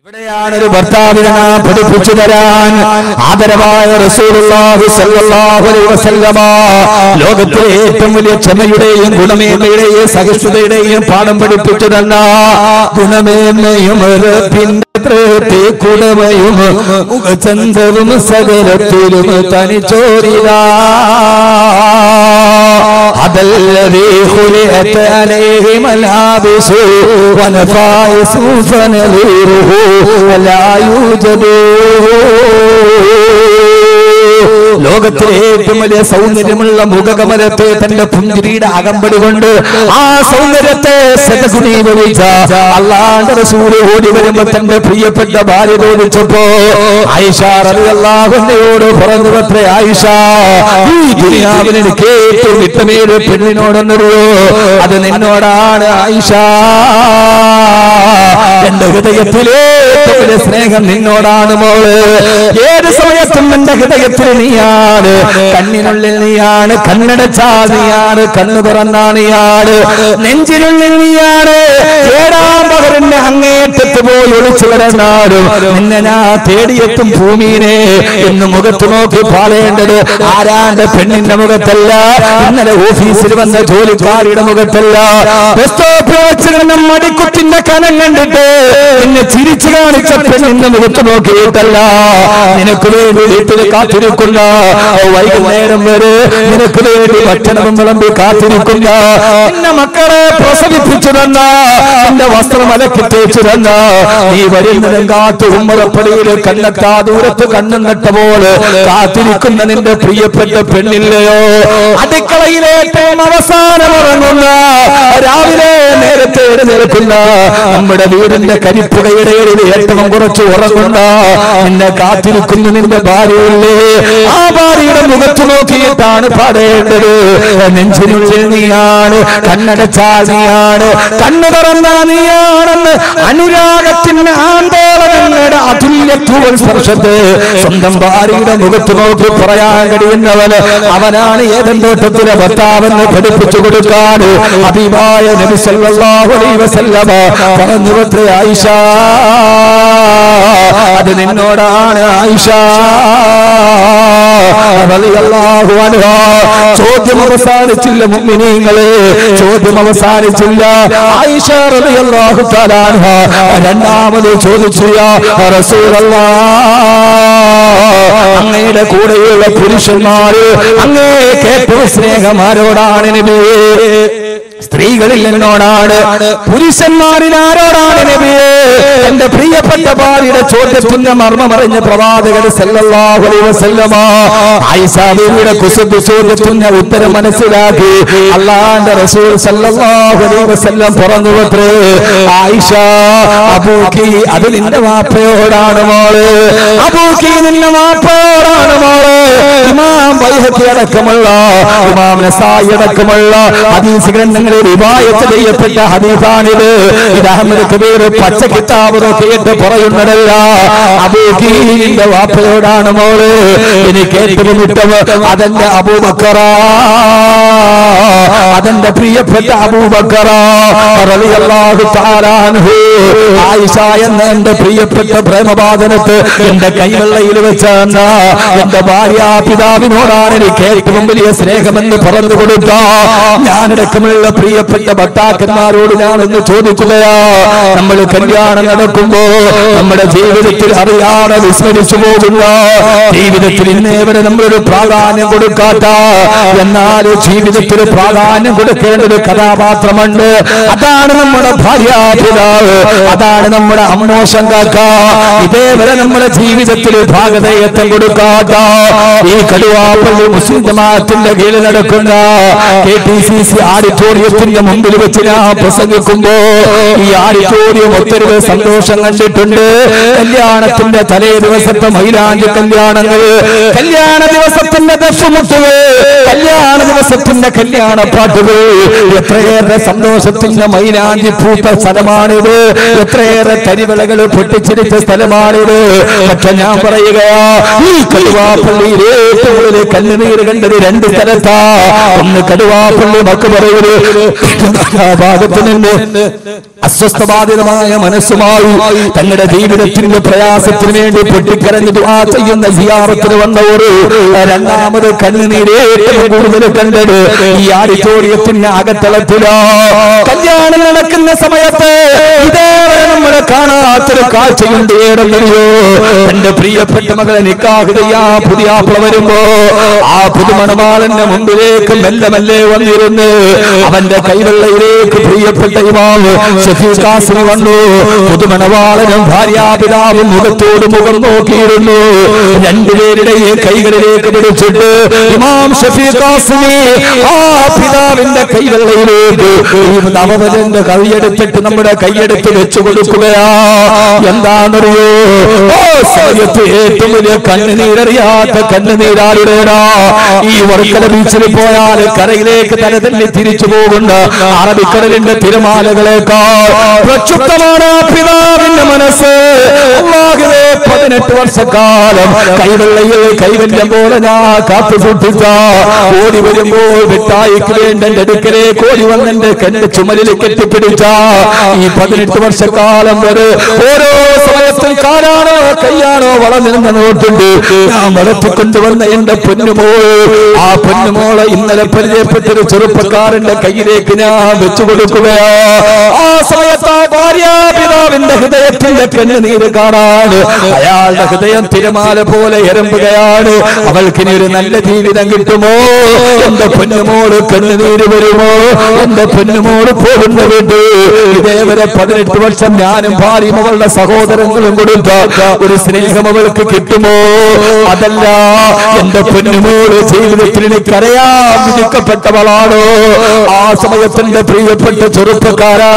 ഇവിടെയാണ് ഒരു ഭർത്താവിനെ നാം പഠിപ്പിച്ചു തരാൻ ആദരവായ റസൂലുള്ളാഹി സ്വല്ലല്ലാഹു അലൈഹി വസല്ലമ ലോകത്തിലെ ഏറ്റവും വലിയ ക്ഷമയുടെയും ഗുണമേന്മയുടെയും സഹിഷ്ണുതയുടെയും പാഠം പഠിപ്പിച്ചു തന്ന ഗുണമേന്മയും റബ്ബിന്റെ തൃപ്തി കുടമയും മുഖചന്ദ്രവും സകലത്തിലും തനിച്ചോരിതാ അതല്ലതീ خلقت عليه ملابس ونفائس فنظيره ولا يوجد ലോകത്തിലെ ഏറ്റവും വലിയ സൗന്ദര്യമുള്ള മുഖകമലത്തെ തന്റെ പുഞ്ചിരിയുടെ അകമ്പടി കൊണ്ട് ആ സൗന്ദര്യത്തെ സദഗുണീഭവിച്ച അള്ളാന്റെ റസൂല് ഓടി വരുമ്പോ തന്റെ പ്രിയപ്പെട്ട ഭാര്യ തോന്നിച്ചപ്പോ ആയിഷ റളിയല്ലാഹുവിനോട് പറഞ്ഞു പത്രേ ആയിഷ ഈ ദുനിയാവിൽ എനിക്ക് ഏറ്റവും ഇഷ്ടമേത് പെണ്ണിനോടൊന്നറിയോ അത് നിന്നോടാണ് ആയിഷ എന്റെ ഹൃദയത്തിലെ ഏറ്റവും വലിയ സ്നേഹം നിന്നോടാണ് മോള് ഏത് സമയത്തും എന്റെ ഹൃദയത്തിൽ നീയാണ് കണ്ണിനുള്ളിൽ നീയാണ് കണ്ണടച്ചാ നീയാണ് കണ്ണു തുറന്നാ നീയാണ് നെഞ്ചിനുള്ളിൽ നീയാണ് ഏഴാം പകരന്റെ അങ്ങേറ്റത്ത് പോയി ഒളിച്ചു കിടന്നാലും നിന്നെ ഞാൻ തേടിയെത്തും ഭൂമിനെ എന്ന് മുഖത്ത് നോക്കി പാടേണ്ടത് ആരാണ്ട് പെണ്ണിന്റെ മുഖത്തല്ല ഇന്നലെ ഓഫീസിൽ വന്ന ജോലിക്കാരിയുടെ മുഖത്തല്ല ബസ് സ്റ്റോപ്പിൽ വെച്ച് കിടന്ന മടിക്കുത്തിന്റെ കനം കണ്ടിട്ട് നിന്നെ ചിരിച്ചു കാണിച്ച പെണ്ണിന്റെ മുഖത്ത് നോക്കിയിട്ടല്ല നിനക്ക് വേണ്ടി വീട്ടിൽ കാത്തിരിക്കുന്ന വൈകുന്നേരം വരെ നിനക്ക് വേണ്ടി ഭക്ഷണവും വിളമ്പി കാത്തിരിക്കുന്ന നിന്റെ മക്കളെ പ്രസവിപ്പിച്ചു തന്ന നിന്റെ വസ്ത്രം അലക്കി തേച്ചു തന്ന നീ വരുന്നതും കാത്തു ഉമ്മറപ്പടിയിൽ കണ്ണെത്താ ദൂരത്ത് കണ്ണും നട്ടപ്പോൾ കാത്തിരിക്കുന്ന നിന്റെ പ്രിയപ്പെട്ട പെണ്ണില്ലയോ അടുക്കളയിലെ ഏറ്റവും അവസാനം ഉറങ്ങുന്ന രാവിലെ നേരത്തെ എഴുന്നേൽക്കുന്ന നമ്മുടെ വീടിന്റെ കരിപ്പുകയുടെ ഇടയിൽ ഏറ്റവും കുറച്ച് ഉറങ്ങുന്ന നിന്നെ കാത്തിരിക്കുന്നു നിന്റെ ഭാര്യയില്ലേ ആ ഭാര്യയുടെ മുഖത്ത് നോക്കിയിട്ടാണ് പാടേണ്ടത് നെഞ്ചിനുള്ളിൽ നീയാണ് കണ്ണടച്ചാൽ നീയാണ് കണ്ണു തുറന്ന നീയാണെന്ന് അനുരാഗത്തിന്റെ ആന്തോളനങ്ങളുടെ അതുല്യത്വം സ്പർശത്ത് സ്വന്തം ഭാര്യയുടെ മുഖത്ത് നോക്കി പറയാൻ കഴിയുന്നവന് അവനാണ് ഏതൻ തോട്ടത്തിലെ ഭർത്താവെന്ന് പഠിപ്പിച്ചു കൊടുക്കാൻ അഭിമായ നബി സല്ലല്ലാഹു അലൈഹി വസല്ലമ പറഞ്ഞു പത്രേ ആയിഷ അത് നിന്നോടാണ് ആയിഷ റളിയല്ലാഹു അൻഹാ. ചോദ്യം അവസാനിച്ചില്ല മുഅ്മിനീങ്ങളെ ചോദ്യം അവസാനിച്ചില്ല ആയിഷ റളിയല്ലാഹു തആല അൻഹാ രണ്ടാമത് ചോദിച്ചു യാ റസൂലല്ലാഹ് അങ്ങയുടെ കൂടെയുള്ള പുരുഷന്മാര് അങ്ങേ ഏറ്റവും സ്നേഹമാരോടാണ് നബിയേ സ്ത്രീകളിൽ എന്നോടാണ് പുരുഷന്മാരിൽ ആരോടാണ് നബിയേ എന്റെ പ്രിയപ്പെട്ട ഭാര്യയുടെ ചോദ്യത്തിന്റെ മർമ്മമറിഞ്ഞ പ്രവാചകൻ സല്ലല്ലാഹു അലൈഹി വസല്ലമ ആയിഷ ബീവിയുടെ കുസുബ് ചോദ്യത്തിന്റെ ഉത്തരം മനസ്സിലാക്കി അള്ളാന്റെ റസൂൽ സല്ലല്ലാഹു അലൈഹി വസല്ലം പറഞ്ഞു പത്രേ ആയിഷ അബൂക്കി അത് നിന്റെ വാപ്പയോടാണ് മോള് അബൂക്കി നിന്റെ വാപ്പയോടാണ് മോള് ഇമാം ബൈഹഖി അടക്കമുള്ള ഇമാം നസായി അടക്കമുള്ള ഹദീസ് ഗ്രന്ഥങ്ങളിൽ റിവായത്ത് ചെയ്യപ്പെട്ട ഹദീസാണിത് ഇത് അഹമ്മദ് കബീർ പച്ച കിതാബ് നോക്കിയിട്ട് പറയുന്നതല്ല അബൂഖീന്റെ വാപ്പയോടാണ് മോള് എനിക്ക് ഏറ്റവും ഇഷ്ടം അതെന്റെ അബൂബക്കറ അതെന്റെ പ്രിയപ്പെട്ട അബൂബക്കറ റളിയല്ലാഹു തആല അൻഹു ആയിഷ എന്ന എന്റെ പ്രിയപ്പെട്ട പ്രേമബാധനത്ത് എന്റെ കൈവെള്ളയിൽ വെച്ചെന്ന എന്റെ ഭാര്യ പിതാവിനോടാണ് എനിക്ക് ഏറ്റവും വലിയ സ്നേഹമെന്ന് പറഞ്ഞു കൊടുത്ത ഞാനടക്കമുള്ള പ്രിയപ്പെട്ട ഭർത്താക്കന്മാരോട് ഞാനൊന്ന് ചോദിക്കുകയാ നമ്മൾ കല്യാണം നടക്കുമ്പോ നമ്മുടെ ജീവിതത്തിൽ അറിയാതെ വിസ്മരിച്ചു പോകുന്ന ജീവിതത്തിൽ ഇന്നേ വരെ നമ്മളൊരു പ്രാധാന്യം കൊടുക്കാത്ത എന്നാൽ ജീവിതത്തിൽ പ്രാധാന്യം കൊടുക്കേണ്ട ഒരു കഥാപാത്രമുണ്ട് അതാണ് നമ്മുടെ ഭാര്യാപിതാവ് അതാണ് നമ്മുടെ അമ്മോശം കാക്ക ഇതേവരെ നമ്മുടെ ജീവിതത്തിൽ ഭാഗതയത്വം കൊടുക്കാത്ത ഈ കടുവാപ്പള്ളി മുസ്ലിം ജമാഅത്തിന്റെ കീഴിൽ നടക്കുന്ന കെ ടി സി സി ആഡിറ്റോറിയത്തിന്റെ മുമ്പിൽ വെച്ച് ഞാൻ പ്രസംഗിക്കുമ്പോ ഈ ആഡിറ്റോറിയം ഒത്തിരി സന്തോഷം കണ്ടിട്ടുണ്ട് കല്യാണത്തിന്റെ തലേ ദിവസത്തെ മൈലാഞ്ചി കല്യാണങ്ങൾ കല്യാണ ദിവസത്തിന്റെ ദർശമുട്ടുകൾ കല്യാണ ദിവസത്തിന്റെ കല്യാണ പാട്ടുകൾ എത്രയേറെ സന്തോഷത്തിന്റെ മൈലാഞ്ചി പൂത്ത സ്ഥലമാണിത് എത്രയേറെ തരിവിളകൾ പൊട്ടിച്ചിരിച്ച സ്ഥലമാണിത് പക്ഷെ ഞാൻ പറയുകയാ ഈ കടുവാപ്പള്ളിയിൽ ഏറ്റവും കൂടുതൽ കണ്ണുനീര് കണ്ടത് രണ്ട് സ്ഥലത്താ ഒന്ന് കടുവാപ്പള്ളി മക്ക് പറയൂര് ആ ഭാഗത്ത് നിന്ന് അസ്വസ്ഥബാധിതമായ മനസ്സുമായി തങ്ങളുടെ ജീവിതത്തിന്റെ പ്രയാസത്തിന് വേണ്ടി പൊട്ടിക്കരഞ്ഞ് ദുആ ചെയ്യുന്ന സിയാറത്തിന് വന്നവർ രണ്ടാമത് കണ്ണുനീര് ഏറ്റവും കൂടുതൽ കണ്ടത് ഈ ആഡിറ്റോറിയത്തിന്റെ അകത്തളത്തിലോ കല്യാണം നടക്കുന്ന സമയത്ത് ഇതേവരെ നമ്മളെ കാണാത്തൊരു കാഴ്ചയുണ്ട് ഏറെന്നറിയോ എന്റെ പ്രിയപ്പെട്ട മകളെ നിക്കാഹ് ചെയ്യാ പുതിയ ആപ്പിള വരുമ്പോ ആ പുതുമണവാളന്റെ മുമ്പിലേക്ക് മെല്ലെ മെല്ലെ വന്നിരുന്ന് അവന്റെ കൈവെള്ളയിലേക്ക് പ്രിയപ്പെട്ട ഇമാവ് ഷഫീഖ് കാസിന് വന്നു പുതുമണവാളനും ഭാര്യാപിതാവും മുഖത്തോട് മുഖം നോക്കിയിരുന്നു രണ്ടുപേരുടെയും കൈകളിലേക്ക് പിടിച്ചിട്ട് ഇമാം ഷഫീഖ് കാസിനെ ആ പിതാവിന്റെ കൈവെള്ളയിലേക്ക് ഈ നവവരന്റെ കൈയെടുത്തിട്ട് നമ്മുടെ കൈയെടുത്ത് വെച്ചു കൊടുക്കുകയാ എന്താണെന്നറിയോ ഓ സമയത്ത് ഏറ്റവും വലിയ കണ്ണുനീരറിയാത്ത കണ്ണുനീരാരുടേടാ ഈ വർക്കല ബീച്ചിൽ പോയാൽ കരയിലേക്ക് തല തന്നെ തിരിച്ചു പോകുന്ന അറബിക്കടലിന്റെ തിരമാലകളേക്കാൾ പ്രക്ഷുബ്ധമാണ് ആ പിതാവിന്റെ മനസ്സ് അല്ലാഹുവേ, പതിനെട്ട് വർഷക്കാലം കൈവെള്ളയിൽ കൈവല്യം പോലെ ഞാൻ കാത്തു സൂക്ഷിച്ച ഓടി വരുമ്പോൾ മിഠായിക്ക് വേണ്ട എന്റെ അടുക്കലേക്ക് ഓടി വന്നെന്റെ കന്റെ ചുമലിൽ കെട്ടിപ്പിടിച്ച ഈ പതിനെട്ട് വർഷക്കാലം വരെ ഓരോ സമയത്തും കാലാണോ കയ്യാണോ വളർന്നിരുന്ന നോട്ടുണ്ട് ഞാൻ വളർത്തിക്കൊണ്ടുവന്ന എന്റെ പൊന്നുമോ ആ പൊന്നുമോളെ ഇന്നലെ പരിചയപ്പെട്ടൊരു ചെറുപ്പക്കാരന്റെ കയ്യിലേക്ക് ഞാൻ വെച്ചു കൊടുക്കുകയാ ആ സമയത്ത് ആ ഭാര്യാപിതാവിന്റെ ഹൃദയത്തിന്റെ കണ്ണുനീര് കാണാൻ അയാളുടെ ഹൃദയം തിരമാല പോലെ എരമ്പുകയാണ് അവൾക്കിനി ഒരു നല്ല ജീവിതം കിട്ടുമോ എന്റെ പൊന്നുമോള് കണ്ണുനീര് വരുമോ എന്റെ പൊന്നുമോള് പോകുന്ന വീട്ട് ഇതേവരെ പതിനെട്ട് വർഷം ഞാനും ഭാര്യയും അവളുടെ സഹോദരങ്ങളും കൊടുത്ത ഒരു സ്നേഹം അവൾക്ക് കിട്ടുമോ അതല്ല എന്റെ പൊന്നുമോള് ജീവിതത്തിൽ എനിക്കറിയാൻ വിധിക്കപ്പെട്ടവളാണോ ആ സമയത്തിന്റെ പ്രിയപ്പെട്ട ചെറുപ്പക്കാരാ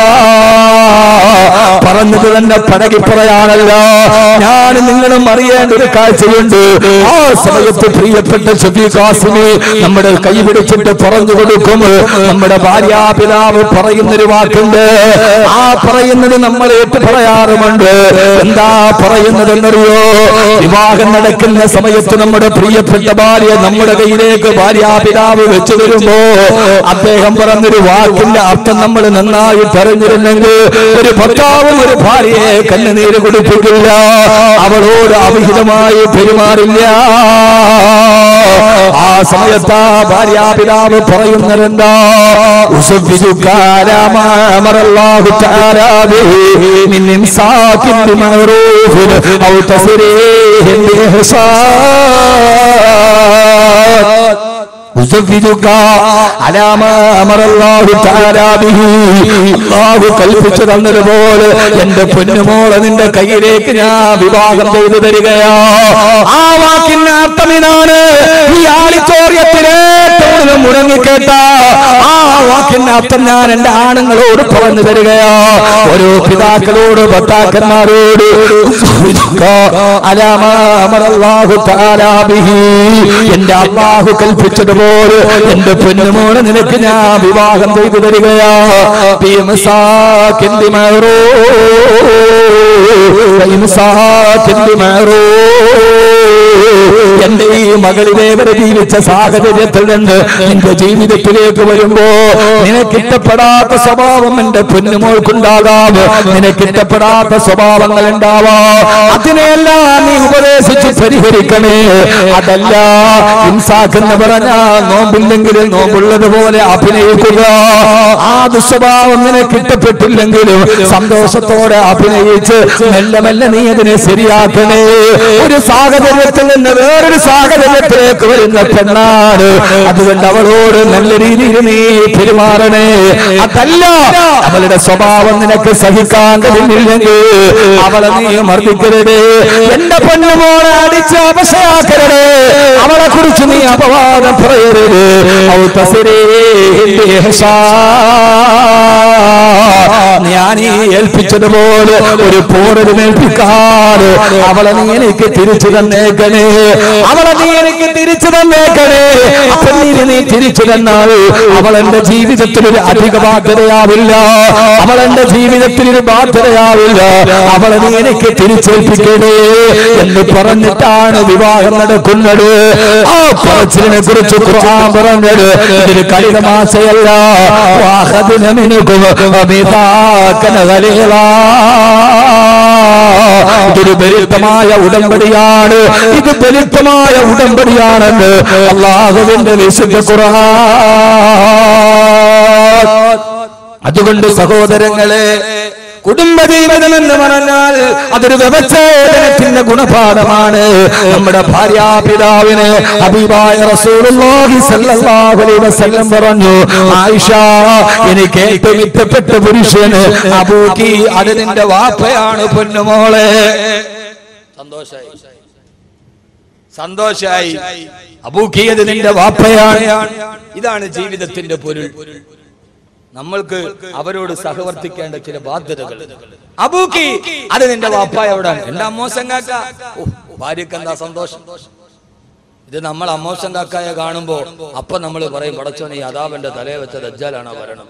പറഞ്ഞത് തന്നെ പടകി പറയാനല്ല ഞാൻ നിങ്ങളും അറിയേണ്ട ഒരു കാഴ്ചയുണ്ട് ആ സമയത്ത് പ്രിയപ്പെട്ട ഷഫീഖാസിനെ നമ്മുടെ കൈ പിടിച്ചിട്ട് പറഞ്ഞു കൊടുക്കും നമ്മുടെ ഭാര്യാപിതാവ് പറയുന്നൊരു വാക്കുണ്ട് ആ പറയുന്നത് നമ്മൾ ഏറ്റു പറയാറുമുണ്ട് എന്താ പറയുന്നത് എന്നറിയോ വിവാഹം നടക്കുന്ന സമയത്ത് നമ്മുടെ പ്രിയപ്പെട്ട ഭാര്യ നമ്മുടെ കയ്യിലേക്ക് ഭാര്യാപിതാവ് വെച്ചു വരുമ്പോ അദ്ദേഹം പറഞ്ഞൊരു വാക്കിന്റെ അർത്ഥം നമ്മൾ നന്നായി പറഞ്ഞിരുന്നെങ്കിൽ ഒരു ഭർത്താവും ഒരു ഭാര്യയെ കണ്ണുനീര് കുടിപ്പിക്കില്ല അവളോട് അവിഹിതമായി പെരുമാറില്ല ആ സമയത്ത് ആ ഭാര്യാപിതാവ് പറയുന്നതെന്താ ഉസഫിജുക്കാരാമറല്ലാഹു തആലാ ബിഹി മിൻ ഇംസാകിൻ ബിമഅറൂഫിൻ ഔ തസ്രീഹിൻ ബിഇഹ്സാൻ ഉസഫിജുക അലാമാ അമറല്ലാഹു തആലാ ബിഹി അല്ലാഹു കൽപ്പിച്ചു തന്നതുപോലെ എന്റെ പൊന്നുമോളെ നിന്റെ കയ്യിലേക്ക് ഞാൻ വിവാഹം ചെയ്തു തരികയാ ആ വാക്കിന്റെ അർത്ഥം ഇതാണ് ഈ ആഡിറ്റോറിയത്തിലെ ഏറ്റവും മുടങ്ങിക്കേട്ട ആ വാക്കിന്റെ അർത്ഥം ഞാൻ എന്റെ ആണുങ്ങളോട് പറഞ്ഞു തരികയാ ഓരോ പിതാക്കളോട് ഭർത്താക്കന്മാരോട് ഉസഫിജുക അലാമാ അമറല്ലാഹു തആലാ ബിഹി എന്റെ അല്ലാഹു കൽപ്പിച്ചതുപോലെ എന്റെ പൊന്നുമോളെ നിനക്ക് ഞാൻ വിവാഹം ചെയ്തു തരികയാ ബിമസാക്കിന്റെ മറോ ബിമസാക്കിന്റെ മറോ എന്റെ ഈ മകളിലെ വരെ ജീവിച്ച സാഹചര്യത്തിൽ നിന്ന് നിന്റെ ജീവിതത്തിലേക്ക് വരുമ്പോ നിനക്കിഷ്ടപ്പെടാത്ത സ്വഭാവം എന്റെ പൊന്നുമോൾക്കുണ്ടാകാം നിനക്കിഷ്ടപ്പെടാത്ത സ്വഭാവങ്ങൾ ഉണ്ടാവാം അതിനെല്ലാം നീ ഉപദേശിച്ച് പരിഹരിക്കണേ അതല്ല ഇൻസാക്കെന്ന് പറഞ്ഞാ നോമ്പില്ലെങ്കിലും നോമ്പുള്ളതുപോലെ അഭിനയിക്കുക ആ ദുസ്വഭാവം നിനക്ക് ഇഷ്ടപ്പെട്ടില്ലെങ്കിലും സന്തോഷത്തോടെ അഭിനയിച്ച് മെല്ലെ മെല്ലെ നീ അതിനെ ശരിയാക്കണേ ഒരു സാഹചര്യത്തിൽ നിന്ന് വേറൊരു സാഹചര്യത്തിലേക്ക് വരുന്ന പെണ്ണാണ് അതുകൊണ്ട് അവളോട് നല്ല രീതിയിൽ നീ പെരുമാറണേ അതല്ല അവളുടെ സ്വഭാവം നിനക്ക് സഹിക്കാൻ കഴിയുന്നില്ലെങ്കിൽ അവളെ നീ മർദ്ദിക്കരുത് എന്റെ പൊന്നുമോളെ അടിച്ച് അപശയാക്കരുത് അവളെ കുറിച്ച് നീ അപവാദം പറയരുത് ഔ തസ്രീഹിൻ ബിഇഹ്സാൻ. ഞാൻ ഈ ഏൽപ്പിച്ചതുപോലെ ഒരു പോരലും ഏൽപ്പിക്കാതെ അവളെ നീ എനിക്ക് തിരിച്ചു തന്നേക്കണേ അവളെ നീ എനിക്ക് തിരിച്ചു തന്നേക്കണേ അപ്പൊ നീ നീ തിരിച്ചു തന്നാൽ അവൾ എന്റെ ജീവിതത്തിൽ ഒരു അധിക ബാധ്യതയാവില്ല അവൾ എന്റെ ജീവിതത്തിൽ ഒരു ബാധ്യതയാവില്ല അവളെ നീ എനിക്ക് തിരിച്ചേൽപ്പിക്കണേ എന്ന് പറഞ്ഞിട്ടാണ് വിവാഹം നടക്കുന്നത് ആ പറച്ചിലിനെ കുറിച്ച് ഖുർആൻ പറഞ്ഞത് ഇതൊരു കളിതമാശയല്ല വാഹദിന മിനുക്കും മീതാക്കന ഖലീലാ. ഇതൊരു ബലിത്തമായ ഉടമ്പടിയാണ് ഇത് ബലിത്തമായ ഉടമ്പടിയാണെന്ന് അള്ളാഹുവിന്റെ വിശുദ്ധ ഖുർആൻ അതുകൊണ്ട് സഹോദരങ്ങളെ കുടുംബജീവിതം എന്ന് പറഞ്ഞാൽ അതൊരു വ്യവച്ഛേദനത്തിന്റെ ഗുണപാഠമാണ് നമ്മുടെ ഭാര്യാപിതാവിന് അബീബായ റസൂലുള്ളാഹി സ്വല്ലല്ലാഹു അലൈഹി വസല്ലം പറഞ്ഞു ആയിഷ എനിക്ക് ഏറ്റവും ഇഷ്ടപ്പെട്ട പുരുഷന് അബൂക്കി അത് നിന്റെ വാപ്പയാണ് പൊന്നുമോളെ സന്തോഷായി സന്തോഷായി അബൂക്കി അത് നിന്റെ വാപ്പയാണ് ഇതാണ് ജീവിതത്തിന്റെ പൊരുൾ നമ്മൾക്ക് അവരോട് സഹവർത്തിക്കേണ്ട ചില ബാധ്യതകൾ അബൂക്കി അത് നിന്റെ വാപ്പായോടാണ് എന്റെ അമ്മോശം കാക്ക ഓ, ഭാര്യക്ക് എന്താ സന്തോഷം ഇത് നമ്മൾ അമ്മോശം കാക്കായ കാണുമ്പോ അപ്പൊ നമ്മൾ പറയും പടച്ചോനെ ഈ അതാവന്റെ തലയെ വെച്ച ദജ്ജാലാണോ വരണം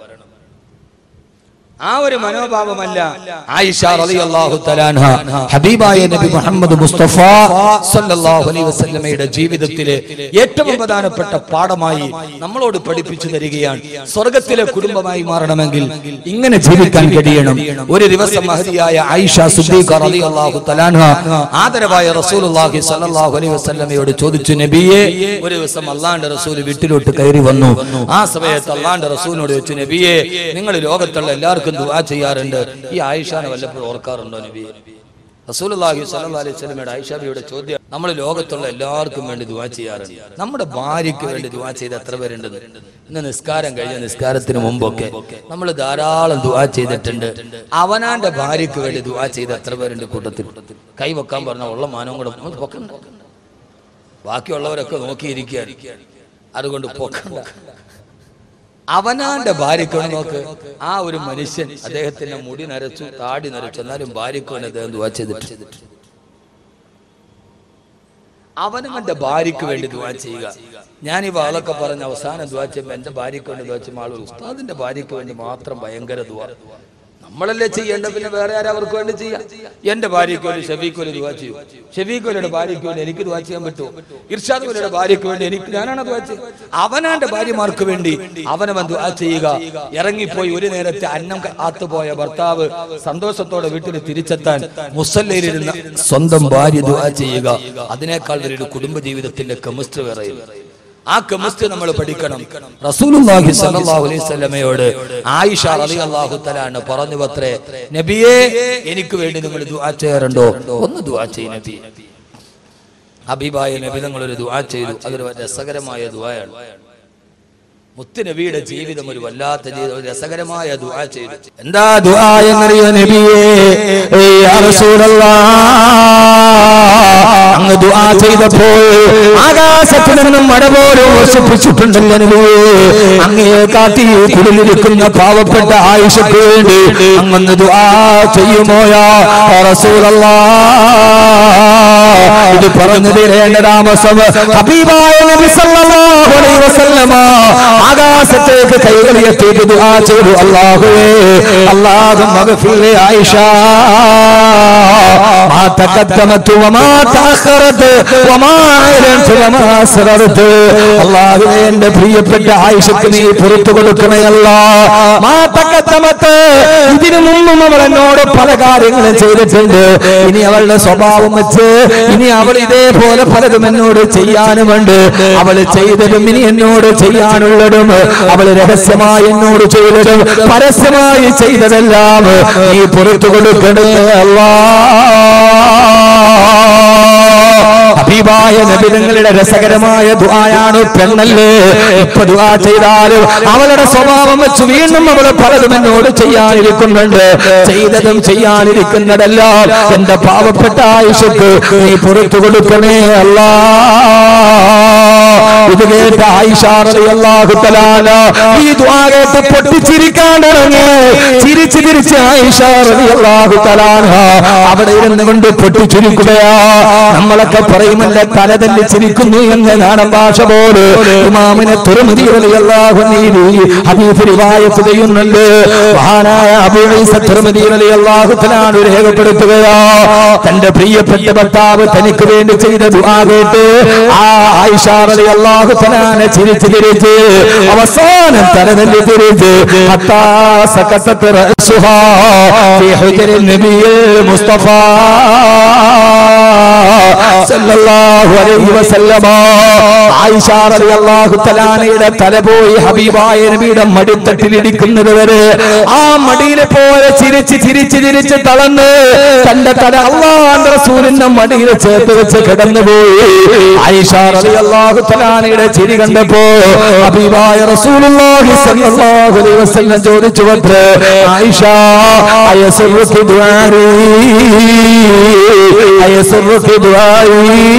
ആ ഒരു മനോഭാവമല്ല ആയിഷ റളിയല്ലാഹു തആലാൻഹ ഹബീബായ നബി മുഹമ്മദ് മുസ്തഫ സല്ലല്ലാഹു അലൈഹി വസല്ലമയുടെ ജീവിതത്തിലെ ഏറ്റവും പ്രധാനപ്പെട്ട പാഠമായി നമ്മളോട് പഠിപ്പിച്ചു തരികയാണ് സ്വർഗത്തിലെ കുടുംബമായി മാറണമെങ്കിൽ ഇങ്ങനെ ജീവിക്കാൻ കഴിയണം ഒരു ദിവസം മഹതിയായ ആയിഷ സുദ്ദീഖ റളിയല്ലാഹു തആലാൻഹ ആദരവായ റസൂലുള്ളാഹി സ്വല്ലല്ലാഹു അലൈഹി വസല്ലമയോട് ചോദിച്ചു നബിയെ ഒരു ദിവസം അള്ളാന്റെ റസൂൽ വീട്ടിലോട്ട് കയറി വന്നു ആ സമയത്ത് അള്ളാന്റെ റസൂലിനോട് ചോദിച്ചു നബിയെ നിങ്ങൾ ലോകത്തുള്ള എല്ലാവർക്കും ദുആ ചെയ്യാറുണ്ട് ഈ ആയിഷാനെ വല്ലപ്പോഴും ഓർക്കാറുണ്ടോ നബിയെ റസൂലുള്ളാഹി സ്വല്ലല്ലാഹു അലൈഹി വസല്ലമയുടെ ആയിഷാബിയുടെ ചോദ്യം നമ്മൾ ലോകത്തുള്ള എല്ലാവർക്കും വേണ്ടി ദുആ ചെയ്യാറുണ്ട് നമ്മുടെ ഭാര്യയ്ക്ക് വേണ്ടി ദുആ ചെയ്ത് എത്ര പേരുണ്ടെന്ന് ഇന്ന് നിസ്കാരം കഴിഞ്ഞ നിസ്കാരത്തിന് മുമ്പൊക്കെ നമ്മൾ ധാരാളം ദുആ ചെയ്തിട്ടുണ്ട് അവനാന്റെ ഭാര്യയ്ക്ക് വേണ്ടി ദുആ ചെയ്ത് എത്ര പേരുണ്ട് കൂട്ടത്തിൽ കൈ വെക്കാൻ പറഞ്ഞ ഉള്ള മാനവും കൂടെ ഒന്ന് പൊക്കണ്ട ബാക്കിയുള്ളവരൊക്കെ നോക്കിയിരിക്കുകയാണ് അതുകൊണ്ട് പൊക്കണ്ട അവനാന്റെ ഭാര്യയ്ക്ക് നോക്ക് ആ ഒരു മനുഷ്യൻ അദ്ദേഹത്തിന്റെ മുടി നരച്ചു താടി നരച്ചു എന്നാലും ഭാര്യയ്ക്ക് വേണ്ടി അദ്ദേഹം ദുവാ ചെയ്തിട്ട് അവനവന്റെ ഭാര്യയ്ക്ക് വേണ്ടി ദുവാ ചെയ്യുക ഞാൻ ഈ വാളൊക്കെ പറഞ്ഞ് അവസാനം ദുവാ ചെയ്യുമ്പോൾ എന്റെ ഭാര്യയ്ക്ക് വേണ്ടി ദുവാ ചെയ്യുമ്പോൾ ആളുകൾ ഉസ്താദിന്റെ ഭാര്യയ്ക്ക് വേണ്ടി മാത്രം ഭയങ്കര ദുവാ നമ്മളല്ലേ ചെയ്യേണ്ട പിന്നെ വേറെ ആരും അവർക്ക് വേണ്ടി ചെയ്യാം എന്റെ ഭാര്യയ്ക്ക് വേണ്ടി ഷെഫീഖ് ഒരു ദുവാ ചെയ്യും ഷെഫീഖ് ഒലിയുടെ ഭാര്യയ്ക്ക് വേണ്ടി എനിക്ക് ദുവാ ചെയ്യാൻ പറ്റുമോ ഇർഷാദ് ഒലിയുടെ ഭാര്യയ്ക്ക് വേണ്ടി എനിക്ക് ഞാനാണ് ദുവാ ചെയ്യുക അവനാന്റെ ഭാര്യമാർക്ക് വേണ്ടി അവനവൻ ദുവാ ചെയ്യുക ഇറങ്ങിപ്പോയി ഒരു നേരത്തെ അന്നം കാത്തുപോയ ഭർത്താവ് സന്തോഷത്തോടെ വീട്ടിൽ തിരിച്ചെത്താൻ മുസല്ലയിലിരുന്ന സ്വന്തം ഭാര്യ ദുവാ ചെയ്യുക അതിനേക്കാൾ വലിയൊരു കുടുംബ ജീവിതത്തിന്റെ കെമിസ്ട്രി വേറെയില്ല ആ കെമിസ്ട്രി നമ്മൾ പഠിക്കണം റസൂലുള്ളാഹി സ്വല്ലല്ലാഹു അലൈഹി വസല്ലമയോട് ആയിഷ റളിയല്ലാഹു തആല പറഞ്ഞു പത്രേ നബിയേ എനിക്ക് വേണ്ടി നിങ്ങൾ ദുആ ചെയ്യാറുണ്ടോ ഒന്ന് ദുആ ചെയ്യ് നബി ഹബീബായ നബി നിങ്ങൾ ഒരു ദുആ ചെയ്തു അതൊരു രസകരമായ ദുആയാണ് മുത്ത് നബിയുടെ ജീവിതം ഒരു വല്ലാത്ത ജീവിതം ഒരു രസകരമായ ദുആ ചെയ്തു എന്താ ദുആ എന്നറിയോ നബിയേ ഏയ് യാ റസൂലല്ലാഹ് അങ്ങ് ദുആ ചെയ്തപ്പോൾ ആകാശത്ത് നിന്നും മഴ പോലും വർഷിപ്പിച്ചിട്ടുണ്ടല്ലോ നബിയേ അങ്ങയെ കാത്തി കുടിലിരിക്കുന്ന പാവപ്പെട്ട ആയിഷയ്ക്ക് വേണ്ടി അങ്ങന്ന് ദുആ ചെയ്യുമോ യാ റസൂലല്ലാഹ് ഇത് പറഞ്ഞു തരേണ്ട താമസം ഹബീബായ നബി സല്ലല്ലാഹു അലൈഹി വസല്ലമ ആകാശത്തേക്ക് കൈകളിയെത്തിയിട്ട് ദുആ ചെയ്തു അല്ലാഹുവേ അല്ലാഹു മഗ്ഫിർ ആയിഷ ما تقدمت وما تأخرت وما أعلنت وما أسررت അല്ലാഹുവേ എന്റെ പ്രിയപ്പെട്ട ആയിഷക്ക് നീ പുറത്തു കൊടുക്കണയല്ല മാ തക്കത്തമത്ത് ഇതിനു മുമ്പും അവൾ എന്നോട് പല കാര്യങ്ങളും ചെയ്തിട്ടുണ്ട് ഇനി അവളുടെ സ്വഭാവം വെച്ച് ഇനി അവൾ ഇതേപോലെ പലതും എന്നോട് ചെയ്യാനുമുണ്ട് അവൾ ചെയ്തതും ഇനി എന്നോട് ചെയ്യാനുള്ളതും അവൾ രഹസ്യമായി എന്നോട് ചെയ്തതും പരസ്യമായി ചെയ്തതെല്ലാം നീ പുറത്തു കൊടുക്കണേ അല്ലാ ഹബീബായ നബിതങ്ങളുടെ രസകരമായ ദുആയാണ് പെണ്ണല്ലേ ഇപ്പൊ ദുആ ചെയ്താലും അവളുടെ സ്വഭാവം വെച്ച് വീണ്ടും അവൾ പലതും എന്നോട് ചെയ്യാനിരിക്കുന്നുണ്ട് ചെയ്തതും ചെയ്യാനിരിക്കുന്നതെല്ലാം എന്റെ പാവപ്പെട്ട ആയുഷക്ക് നീ പുറത്തു കൊടുക്കണേ അല്ലാ ഇത് കേട്ട ആയിഷാറിയാഹു തലാല ഈ ദുആ കേട്ട് പൊട്ടിച്ചിരിക്കാൻ തുടങ്ങി ചിരിച്ച് ചിരിച്ച് ആയിഷാറിയാഹു തലാല അവിടെ ഇരുന്ന് കൊണ്ട് പൊട്ടിച്ചിരിക്കുകയാ നമ്മളൊക്കെ പറയുമല്ല തല തല്ലി ചിരിക്കുന്നു എന്ന് നാടൻ ഭാഷ പോലെ ഇമാമിനെ തുറമുതിയല്ലാഹു ഹബീഫ് റിവായത്ത് ചെയ്യുന്നുണ്ട് മഹാനായ അബൂഈസ തുറമുതി അല്ലാഹു തആല രേഖപ്പെടുത്തുകയാ തന്റെ പ്രിയപ്പെട്ട ഭർത്താവ് തനിക്ക് വേണ്ടി ചെയ്ത ദുആ കേട്ട് ആ ആയിഷ റളിയല്ലാഹു അള്ളാഹു തലാനെ ചിരിച്ച് തിരിച്ച് അവസാനം തലനെല്ലി തിരിച്ച് ഹത്താ സകത്തത്ത് റഅസുഹാ ഫീ ഹുജറിൻ നബിയിൽ മുസ്തഫ സല്ലല്ലാഹു അലൈഹി വസല്ലമ ആയിഷ റളിയല്ലാഹു തആലയുടെ തല പോയി ഹബീബായ നബിയുടെ മടിത്തട്ടിൽ ഇടിക്കുന്നത് വരെ ആ മടിയിലെ പോലെ ചിരിച്ച് ചിരിച്ച് ചിരിച്ച് തളർന്ന് തന്റെ തല അള്ളാന്റെ റസൂലിന്റെ മടിയിൽ ചേർത്ത് വെച്ച് കിടന്നുപോയി ആയിഷ റളിയല്ലാഹു തആലയുടെ ചിരി കണ്ടപ്പോ ഹബീബായ റസൂലുള്ളാഹി സ്വല്ലല്ലാഹു അലൈഹി വസല്ലം ചോദിച്ചു അത്രേ ആയിഷ അയസുറുക്കി ദുആരി അയസുറുക്കി ദുആരി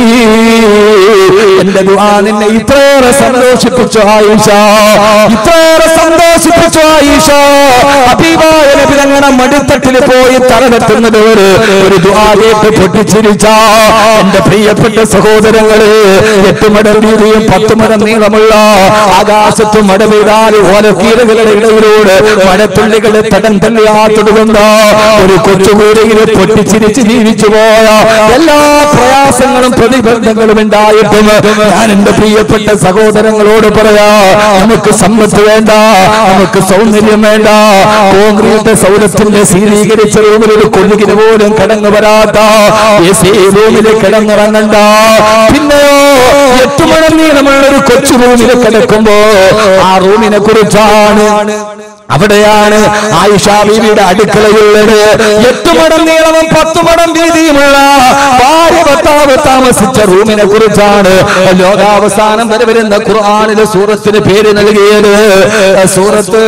എന്റെ ദുആ നിന്നെ ഇത്രയേറെ സന്തോഷിപ്പിച്ചു ആയിഷ ഇത്രയേറെ സന്തോഷിപ്പിച്ചു ആയിഷ ഹബീബായ നബി തങ്ങളുടെ മടിത്തട്ടിൽ പോയി തലവെത്തുന്നത് ഒരു ഒരു ദുആലേക്ക് പൊട്ടിച്ചിരിച്ച എന്റെ പ്രിയപ്പെട്ട സഹോദരങ്ങള് എട്ട് മടം വീതിയും പത്ത് മടം നീളമുള്ള ആകാശത്ത് മട വീടാൽ ഓലക്കീലുകളുടെ ഇടയിലൂടെ മഴത്തുള്ളികളെ തടം തള്ളിയാത്തൊടുകൊണ്ട ഒരു കൊച്ചുകൂരയിൽ പൊട്ടിച്ചിരിച്ച് ജീവിച്ചു പോയ എല്ലാ പ്രയാസങ്ങളും പ്രതിബന്ധങ്ങളും ഉണ്ടായിട്ടും ഞാൻ എന്റെ പ്രിയപ്പെട്ട സഹോദരങ്ങളോട് പറയാ നമുക്ക് സമ്പത്ത് വേണ്ട നമുക്ക് സൗന്ദര്യം വേണ്ട കോൺക്രീറ്റ് സൗരത്തിന്റെ ശീലീകരിച്ച റൂമിൽ ഒരു കൊഴുകിന് പോലും കടന്നു വരാത്ത എ സി റൂമിൽ കിടന്നിറങ്ങണ്ട പിന്നെയോ എട്ട് മണി നീളമുള്ള ഒരു കൊച്ചു റൂമിൽ കിടക്കുമ്പോ ആ റൂമിനെ കുറിച്ചാണ് അവിടെയാണ് ആയിഷ ബീവിയുടെ അടുക്കളയുള്ളത് എട്ട് മടം നീളവും പത്ത് മടം വീതിയുമുള്ള ഭാര്യ ഭർത്താവ് താമസിച്ച റൂമിനെ കുറിച്ചാണ് ലോകാവസാനം വരെ വരുന്ന ഖുർആാനിലെ സൂറത്തിന് പേര് നൽകിയത് സൂറത്ത്